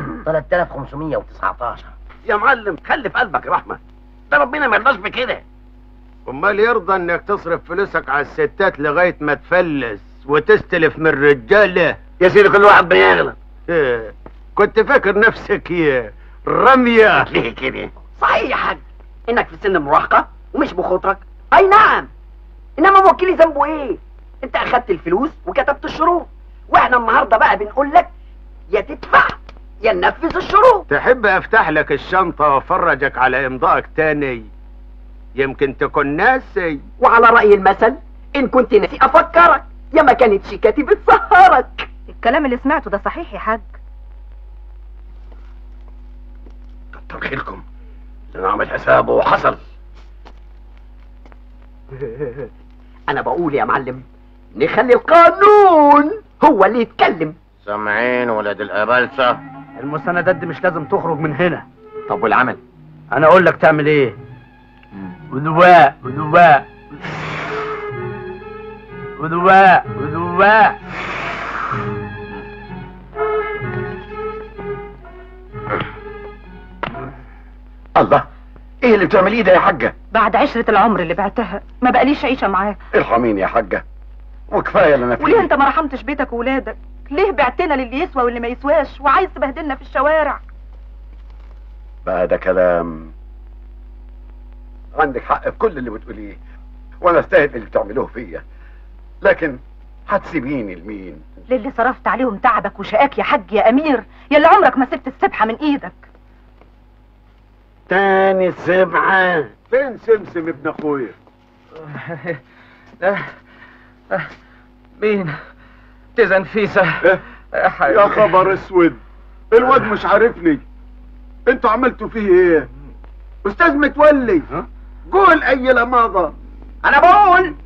Speaker 7: 3519
Speaker 2: يا معلم خلي في قلبك رحمة ده ربنا ما يرضاش بكده
Speaker 20: امال يرضى انك تصرف فلوسك على الستات لغاية ما تفلس وتستلف من الرجالة
Speaker 2: يا سيدي كل واحد بيغلط
Speaker 20: إيه، كنت فاكر نفسك يا رمية
Speaker 2: ليه كده
Speaker 6: صحيح يا حاج انك في سن المراهقة ومش بخاطرك اي نعم انما موكلي ذنبه ايه انت اخدت الفلوس وكتبت الشروط واحنا النهاردة بقى بنقول لك يا تدفع يا ننفذ الشروط
Speaker 20: تحب افتح لك الشنطة وافرجك على امضائك تاني يمكن تكون ناسي
Speaker 6: وعلى رأي المثل ان كنت ناسي افكرك يا ما كانتش كاتب تسهرك
Speaker 8: الكلام اللي سمعته ده صحيح يا حاج
Speaker 17: كتر خيركم انا عامل حسابه وحصل
Speaker 18: انا بقول يا معلم نخلي القانون هو اللي يتكلم
Speaker 7: سامعين ولاد الابلسه
Speaker 18: المستندات دي مش لازم تخرج من هنا
Speaker 5: طب والعمل
Speaker 18: انا اقول لك تعمل ايه ودواء ودواء ودواء ودواء
Speaker 17: الله ايه اللي بتعمليه ده يا حاجه
Speaker 8: بعد عشرة العمر اللي بعتها ما بقاليش عيشة معاك
Speaker 17: ارحميني يا حاجه وكفايه اللي انا
Speaker 8: وليه
Speaker 17: فيه
Speaker 8: انت ما رحمتش بيتك وولادك ليه بعتنا للي يسوى واللي ما يسواش وعايز تبهدلنا في الشوارع
Speaker 17: بقى ده كلام عندك حق في كل اللي بتقوليه وانا استاهل اللي بتعملوه فيا لكن هتسيبيني لمين
Speaker 8: للي صرفت عليهم تعبك وشقاك يا حاج يا امير يلي عمرك ما سبت السبحة من ايدك
Speaker 17: تاني سبعة فين سمسم ابن اخويا
Speaker 5: مين تزنفيسة
Speaker 17: يا خبر اسود الواد مش عارفني انتوا عملتوا فيه ايه استاذ متولي قول اي لماضة
Speaker 18: انا بقول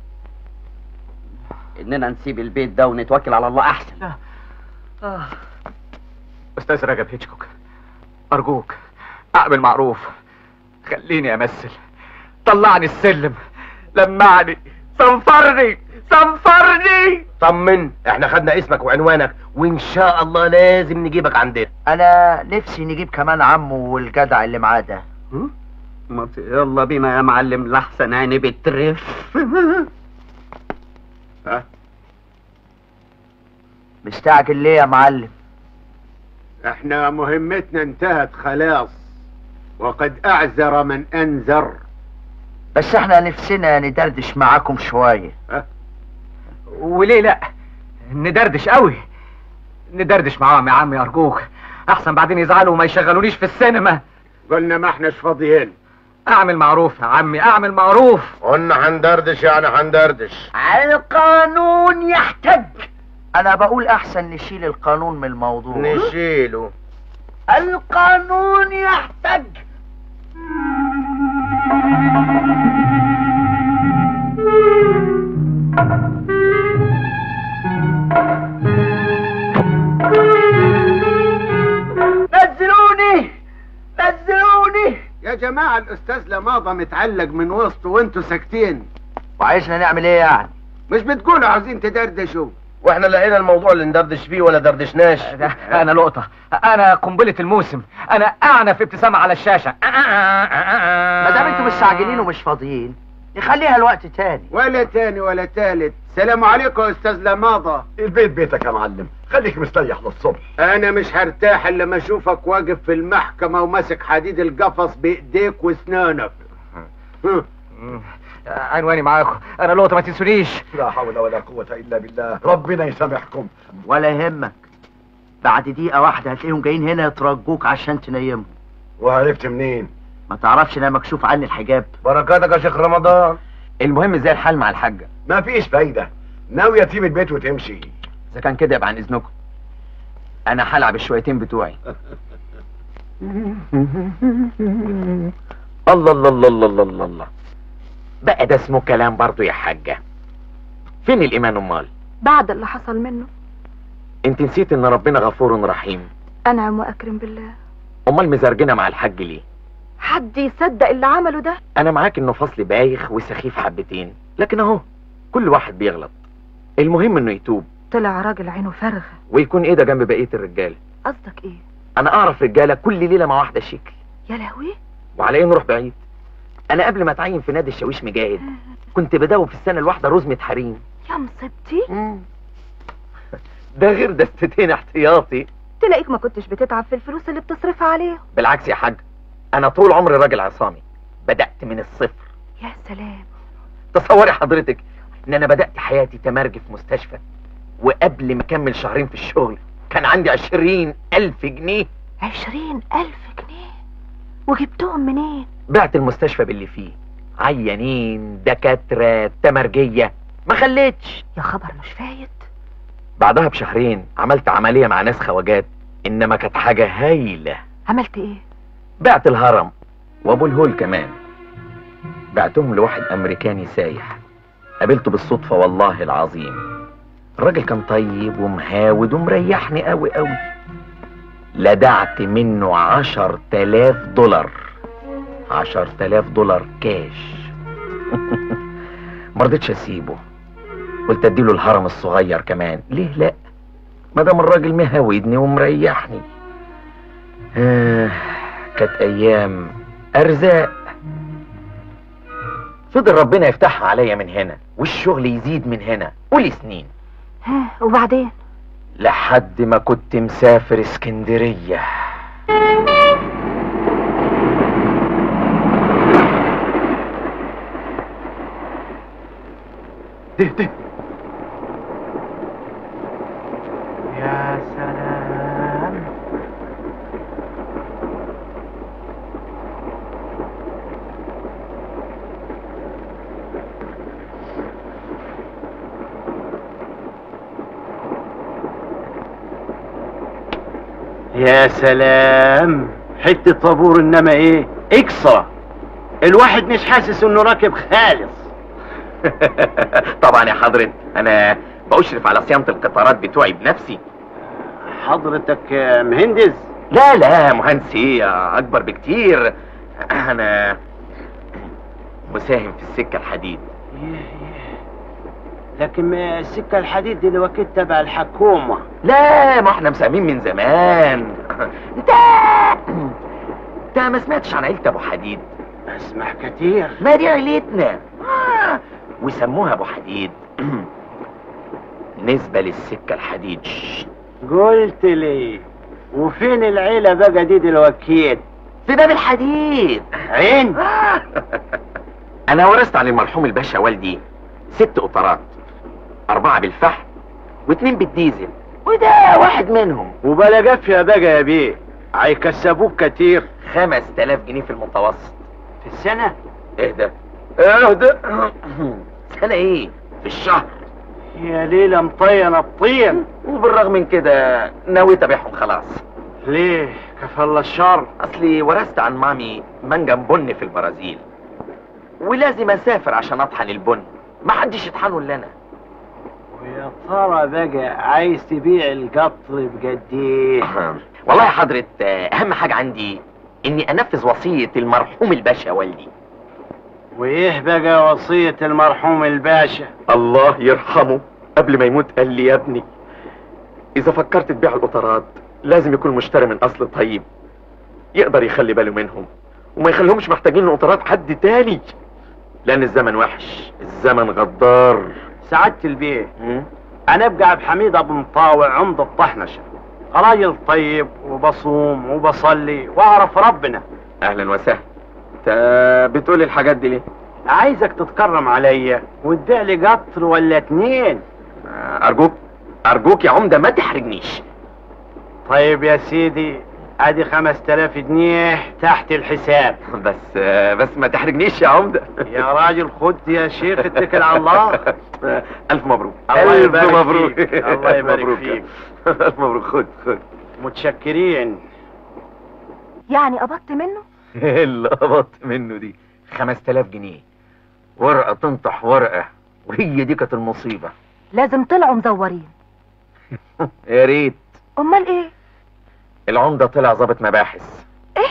Speaker 18: اننا نسيب البيت ده ونتوكل على الله احسن
Speaker 5: استاذ رجب هيتشكوك ارجوك اعمل معروف خليني امثل طلعني السلم لمعني صنفرني صنفرني
Speaker 7: طمن احنا خدنا اسمك وعنوانك وان شاء الله لازم نجيبك عندنا
Speaker 18: انا نفسي نجيب كمان عمه والجدع اللي معاه ده
Speaker 20: ما ت- يلا بينا يا معلم لحسن عيني بترف
Speaker 18: مستعجل ليه يا معلم
Speaker 20: احنا مهمتنا انتهت خلاص وقد اعذر من انذر
Speaker 18: بس احنا نفسنا ندردش معاكم شوية
Speaker 5: وليه لا ندردش قوي ندردش معاهم يا عمي ارجوك احسن بعدين يزعلوا وما يشغلونيش في السينما
Speaker 20: قلنا ما احناش فاضيين
Speaker 5: اعمل معروف يا عمي اعمل معروف
Speaker 7: قلنا هندردش يعني هندردش
Speaker 18: القانون يحتج انا بقول احسن نشيل القانون من الموضوع
Speaker 7: نشيله
Speaker 18: القانون يحتج نزلوني نزلوني
Speaker 20: يا جماعة الأستاذ لماضة متعلق من وسطه وانتوا ساكتين
Speaker 18: وعايزنا نعمل ايه يعني
Speaker 20: مش بتقولوا عاوزين تدردشوا
Speaker 7: واحنا لقينا الموضوع اللي ندردش فيه ولا دردشناش
Speaker 5: انا لقطة انا قنبلة الموسم انا اعنف ابتسامة على الشاشة
Speaker 18: ما دام انتوا مستعجلين ومش فاضيين نخليها الوقت تاني
Speaker 20: ولا تاني ولا تالت سلام عليكم يا أستاذ لماضة
Speaker 17: البيت بيتك يا معلم خليك مستريح للصبح
Speaker 20: أنا مش هرتاح إلا لما أشوفك واقف في المحكمة وماسك حديد القفص بإيديك وأسنانك
Speaker 5: عنواني معاكم انا لقطة ما تنسونيش
Speaker 17: لا حول ولا قوة إلا بالله ربنا يسامحكم
Speaker 18: ولا يهمك بعد دقيقة واحدة هتلاقيهم جايين هنا يترجوك عشان تنيمهم
Speaker 17: وعرفت منين
Speaker 18: ما تعرفش انا مكشوف عني الحجاب
Speaker 7: بركاتك يا شيخ رمضان
Speaker 5: المهم ازاي الحال مع الحاجة
Speaker 17: ما فيش فايدة ناوية تسيب البيت وتمشي
Speaker 5: اذا كان كده يبقى عن اذنكم انا هلعب الشويتين بتوعي
Speaker 3: الله الله الله الله الله الله الله بقى ده اسمه كلام برضو يا حاجة فين الإيمان أمال
Speaker 15: بعد اللي حصل منه
Speaker 3: انت نسيت ان ربنا غفور رحيم
Speaker 15: أنعم وأكرم بالله
Speaker 3: أمال مزرجنة مع الحاج ليه
Speaker 15: حد يصدق اللي عمله ده
Speaker 3: أنا معاك إنه فصل بايخ وسخيف حبتين لكن أهو كل واحد بيغلط المهم إنه يتوب
Speaker 15: طلع راجل عينه فارغة
Speaker 3: ويكون إيه ده جنب بقية الرجالة
Speaker 15: قصدك ايه
Speaker 3: أنا أعرف رجالة كل ليلة مع واحدة شكل
Speaker 15: يا لهوي
Speaker 3: وعلى إيه نروح بعيد أنا قبل ما أتعين في نادي الشاويش مجاهد كنت بداوي في السنة الواحدة رزمة حريم
Speaker 15: يا مصيبتي
Speaker 3: ده غير دستتين احتياطي
Speaker 15: تلاقيك ما كنتش بتتعب في الفلوس اللي بتصرفها عليهم
Speaker 3: بالعكس يا حاج أنا طول عمري راجل عصامي بدأت من الصفر
Speaker 15: يا سلام
Speaker 3: تصوري حضرتك ان انا بدأت حياتي تمرجي في مستشفى وقبل ما اكمل شهرين في الشغل كان عندي عشرين الف جنيه
Speaker 15: عشرين ألف جنيه وجبتهم منين
Speaker 3: بعت المستشفى باللي فيه عيانين دكاترة تمرجية ما خليتش
Speaker 15: يا خبر مش فايت
Speaker 5: بعدها بشهرين عملت عملية مع ناس خواجات انما كانت حاجة هايلة
Speaker 9: عملت ايه
Speaker 5: بعت الهرم وابو الهول كمان بعتهم لواحد امريكاني سايح قابلته بالصدفة والله العظيم الراجل كان طيب ومهاود ومريحني قوي قوي لدعت منه عشر تلاف دولار عشر تلاف دولار كاش مرضتش اسيبه قلت اديله الهرم الصغير كمان ليه لا مادام الراجل مهاودني ومريحني آه كانت ايام ارزاق فضل ربنا يفتحها عليا من هنا والشغل يزيد من هنا قولي سنين
Speaker 9: ها وبعدين
Speaker 5: لحد ما كنت مسافر اسكندرية
Speaker 1: ده ده
Speaker 18: يا سلام
Speaker 20: يا سلام حتة طابور انما ايه اكسرة الواحد مش حاسس انه راكب خالص
Speaker 5: طبعا يا حضرة انا بأشرف على صيانة القطارات بتوعي بنفسي
Speaker 20: حضرتك مهندس
Speaker 5: لا لا مهندس ايه اكبر بكتير انا مساهم في السكة الحديد
Speaker 20: لكن ما السكة الحديد دي اللي وكيل تبع الحكومة
Speaker 5: لا ما احنا مساهمين من زمان انت انت ما سمعتش عن عيلة ابو حديد
Speaker 20: اسمع كتير
Speaker 5: ما دي عيلتنا آه، وسموها ابو حديد نسبة للسكة الحديد شش.
Speaker 20: قلت لي وفين العيلة بقى دي دلوقتي
Speaker 5: في باب الحديد
Speaker 20: عين
Speaker 5: انا ورثت عن المرحوم الباشا والدي ست قطارات اربعة بالفحم واتنين بالديزل وده واحد منهم
Speaker 20: وبلا جافية بقى يا بيه هيكسبوك كتير
Speaker 5: خمس تلاف جنيه في المتوسط
Speaker 20: في السنة
Speaker 5: اهدى اهدى سنة ايه في الشهر
Speaker 20: يا ليلة مطينة بطين
Speaker 5: وبالرغم من كده نويت ابيعهم خلاص
Speaker 20: ليه كفى الله الشر
Speaker 5: اصلي ورثت عن مامي منجم بن في البرازيل ولازم اسافر عشان اطحن البن ما حدش يطحنه الا انا
Speaker 20: ويا ترى بقى عايز تبيع القطر بقد ايه
Speaker 5: والله يا حضرة آه، اهم حاجة عندي اني انفذ وصية المرحوم الباشا والدي
Speaker 20: وايه بقى وصية المرحوم الباشا
Speaker 5: الله يرحمه قبل ما يموت قال لي يا ابني اذا فكرت تبيع القطارات لازم يكون مشتري من اصل طيب يقدر يخلي باله منهم وما يخليهمش محتاجين لقطارات حد تاني لان الزمن وحش الزمن غدار
Speaker 20: سعادة البيه انا ابقى عبد حميد ابو مطاوع عمد الطحنشة راجل طيب وبصوم وبصلي واعرف ربنا
Speaker 5: اهلا وسهلا انت بتقول الحاجات دي ليه
Speaker 20: عايزك تتكرم عليا وتبيع لي قطر ولا اتنين
Speaker 5: آه، ارجوك ارجوك يا عمدة ما تحرجنيش
Speaker 20: طيب يا سيدي ادي خمس تلاف جنيه تحت الحساب
Speaker 5: بس آه، بس ما تحرجنيش يا عمدة
Speaker 20: يا راجل خد يا شيخ اتكل على الله
Speaker 5: الف مبروك
Speaker 20: الله
Speaker 5: الف
Speaker 20: يبارك
Speaker 5: مبروك
Speaker 20: فيك. الله
Speaker 5: ألف
Speaker 20: يبارك
Speaker 5: مبروك.
Speaker 20: فيك.
Speaker 5: الف مبروك خد خد
Speaker 20: متشكرين
Speaker 9: يعني قبضت منه
Speaker 5: اللي قبضت منه دي 5000 جنيه ورقة تنطح ورقة وهي دي كانت المصيبة
Speaker 9: لازم طلعوا مزورين
Speaker 5: يا ريت
Speaker 9: امال ايه
Speaker 5: العمدة طلع ضابط مباحث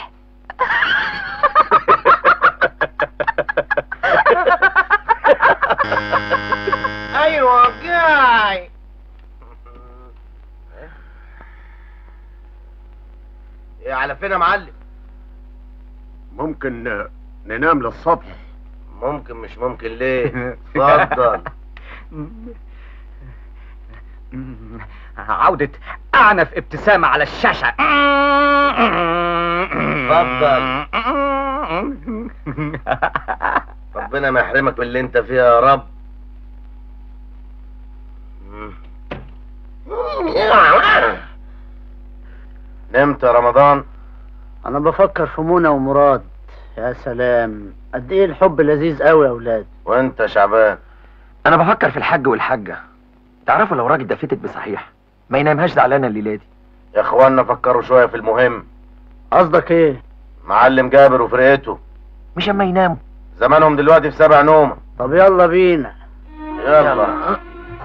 Speaker 20: ايوه جاي
Speaker 7: إيه على فين يا معلم
Speaker 20: ممكن آه، ننام للصبح
Speaker 7: ممكن مش ممكن ليه اتفضل
Speaker 19: عودة أعنف ابتسامة على الشاشة
Speaker 7: اتفضل ربنا ما يحرمك من اللي انت فيها يا رب نمت يا رمضان
Speaker 18: انا بفكر في منى ومراد يا سلام قد ايه الحب لذيذ قوي يا اولاد
Speaker 7: وانت يا شعبان
Speaker 5: انا بفكر في الحاج والحاجة
Speaker 3: تعرفوا لو راجل دفتك بصحيح ما ينامهاش زعلانه الليله دي
Speaker 4: يا اخوانا فكروا شويه في المهم
Speaker 18: قصدك ايه
Speaker 4: معلم جابر وفرقته
Speaker 3: مش اما يناموا
Speaker 4: زمانهم دلوقتي في سبع نومه
Speaker 18: طب يلا بينا
Speaker 4: يلا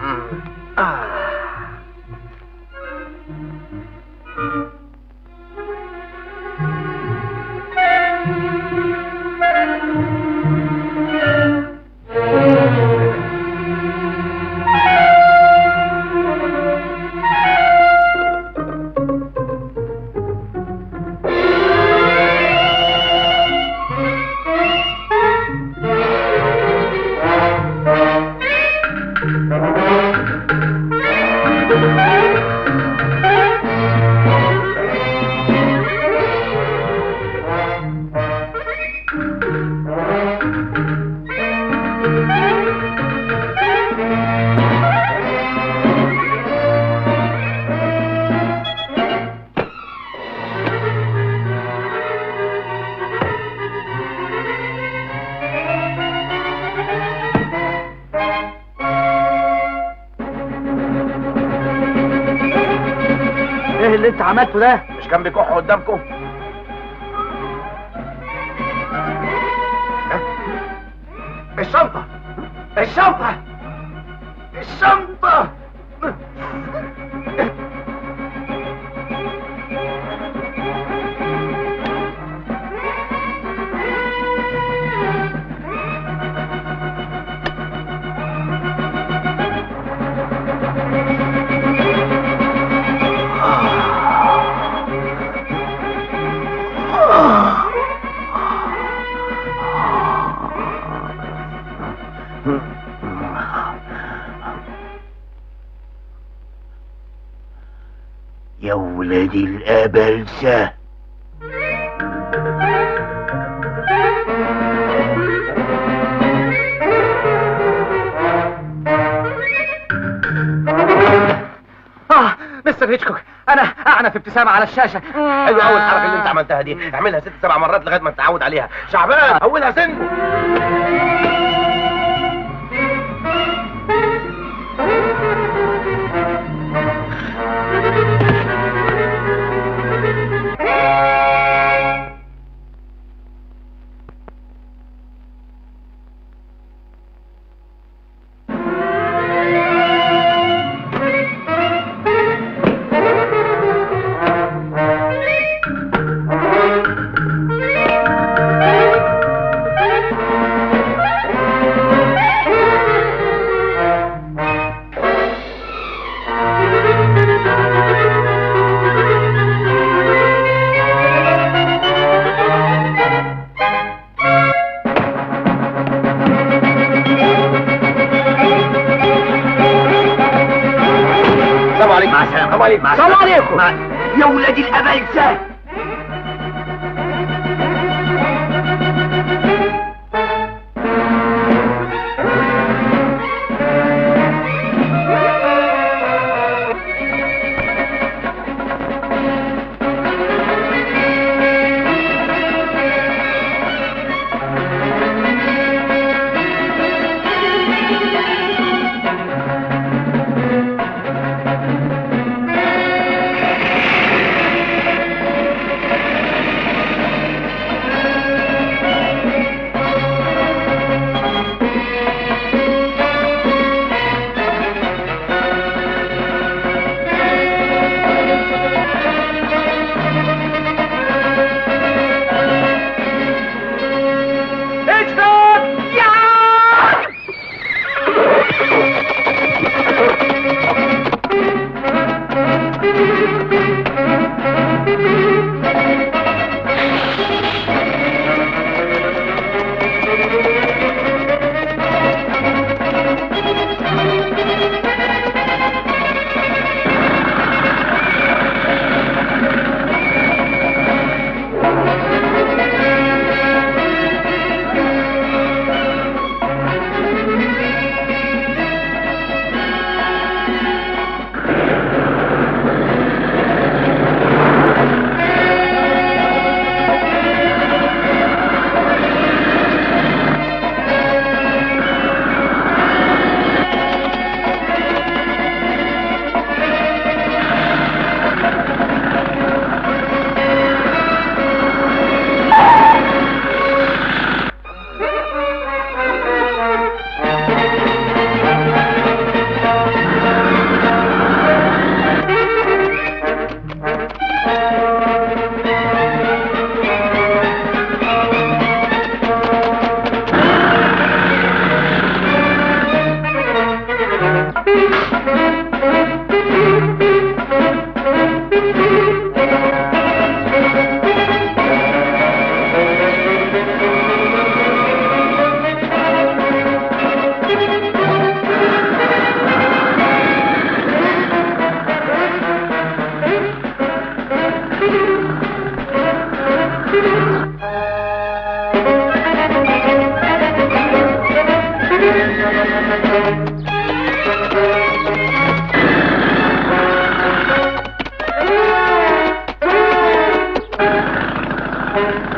Speaker 18: ايه اللي انت عملته ده
Speaker 4: مش كان بيكح قدامكم
Speaker 5: الشنطة الشنطة الشنطة
Speaker 2: يا ولادي الأبلسة
Speaker 3: اه مستر هيتشكوك انا اعنف ابتسامه على الشاشه
Speaker 7: حلو قوي الحركه اللي انت عملتها دي اعملها ست سبع مرات لغايه ما تتعود عليها شعبان اولها سن
Speaker 2: السلام عليكم مع السلامة
Speaker 3: عليكم
Speaker 2: السلام عليكم يا ولادي الأبلسة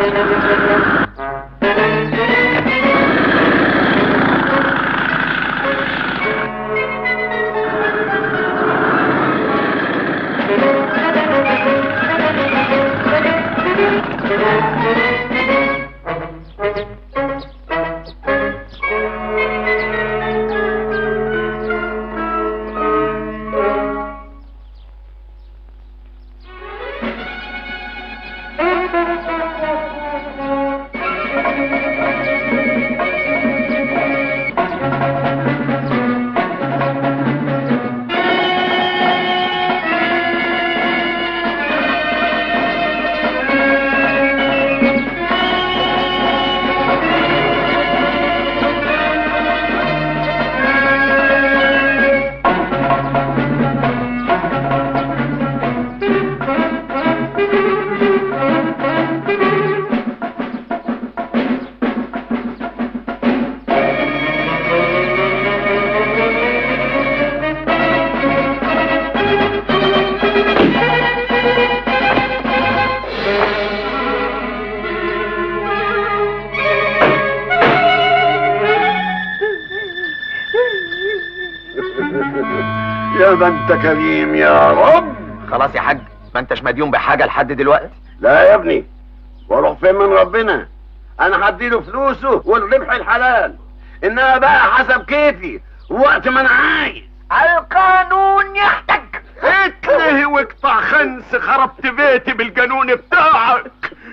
Speaker 17: يا ما انت كريم يا رب
Speaker 5: خلاص يا حاج ما انتش مديون بحاجه لحد دلوقتي
Speaker 17: لا يا ابني واروح فين من ربنا انا هديله فلوسه والربح الحلال انما بقى حسب كيفي وقت ما انا عايز
Speaker 5: القانون يحتاج
Speaker 20: اتلهي واقطع خنس خربت بيتي بالجنون بتاعك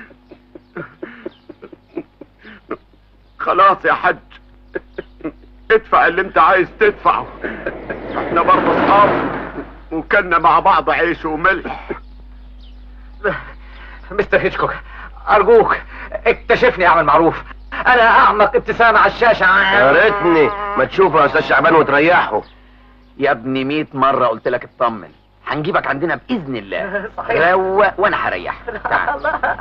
Speaker 20: خلاص يا حج ادفع اللي انت عايز تدفعه احنا برضه اصحاب وكلنا مع بعض عيش وملح
Speaker 3: مستر هيتشكوك ارجوك اكتشفني يا عم معروف انا اعمق ابتسامه على الشاشه
Speaker 7: يا ريتني ما تشوفه يا استاذ شعبان وتريحه
Speaker 5: يا ابني 100 مره قلت لك اطمن هنجيبك عندنا باذن الله
Speaker 3: صحيح.
Speaker 5: روق وانا هريحك تعال.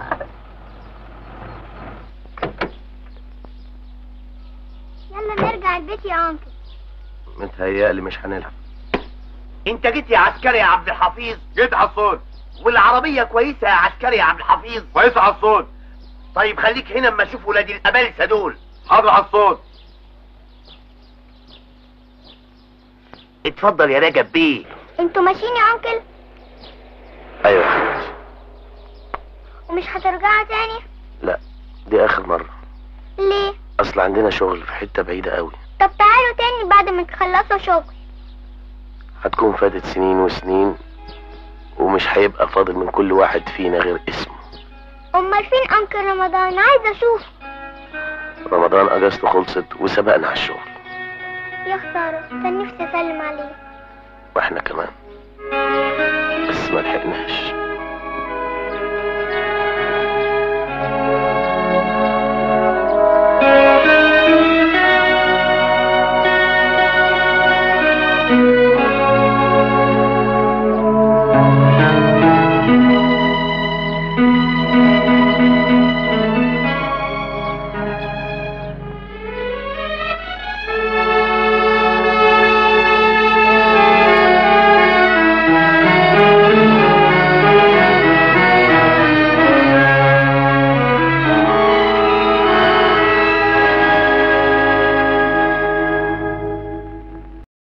Speaker 11: يلا نرجع البيت يا انكل
Speaker 7: متهيألي مش هنلعب
Speaker 2: انت جيت يا عسكري يا عبد الحفيظ
Speaker 20: جيت على الصوت
Speaker 2: والعربيه كويسه يا عسكري يا عبد الحفيظ
Speaker 20: كويس على الصوت
Speaker 2: طيب خليك هنا اما اشوف ولاد الابالسه دول
Speaker 20: حاضر على الصوت
Speaker 2: اتفضل يا رجب بيه
Speaker 11: انتوا ماشيين يا انكل
Speaker 7: ايوه يا حبيبي
Speaker 11: ومش هترجعوا تاني
Speaker 7: لا دي اخر مرة
Speaker 11: ليه
Speaker 7: اصل عندنا شغل في حتة بعيدة قوي
Speaker 11: طب تعالوا تاني بعد ما تخلصوا شغل
Speaker 7: هتكون فاتت سنين وسنين ومش هيبقى فاضل من كل واحد فينا غير اسمه
Speaker 11: امال فين انكل رمضان عايزه اشوف
Speaker 7: رمضان اجازته خلصت وسبقنا على الشغل
Speaker 11: يا خساره كان نفسي اسلم عليه
Speaker 7: واحنا كمان بس ما لحقناش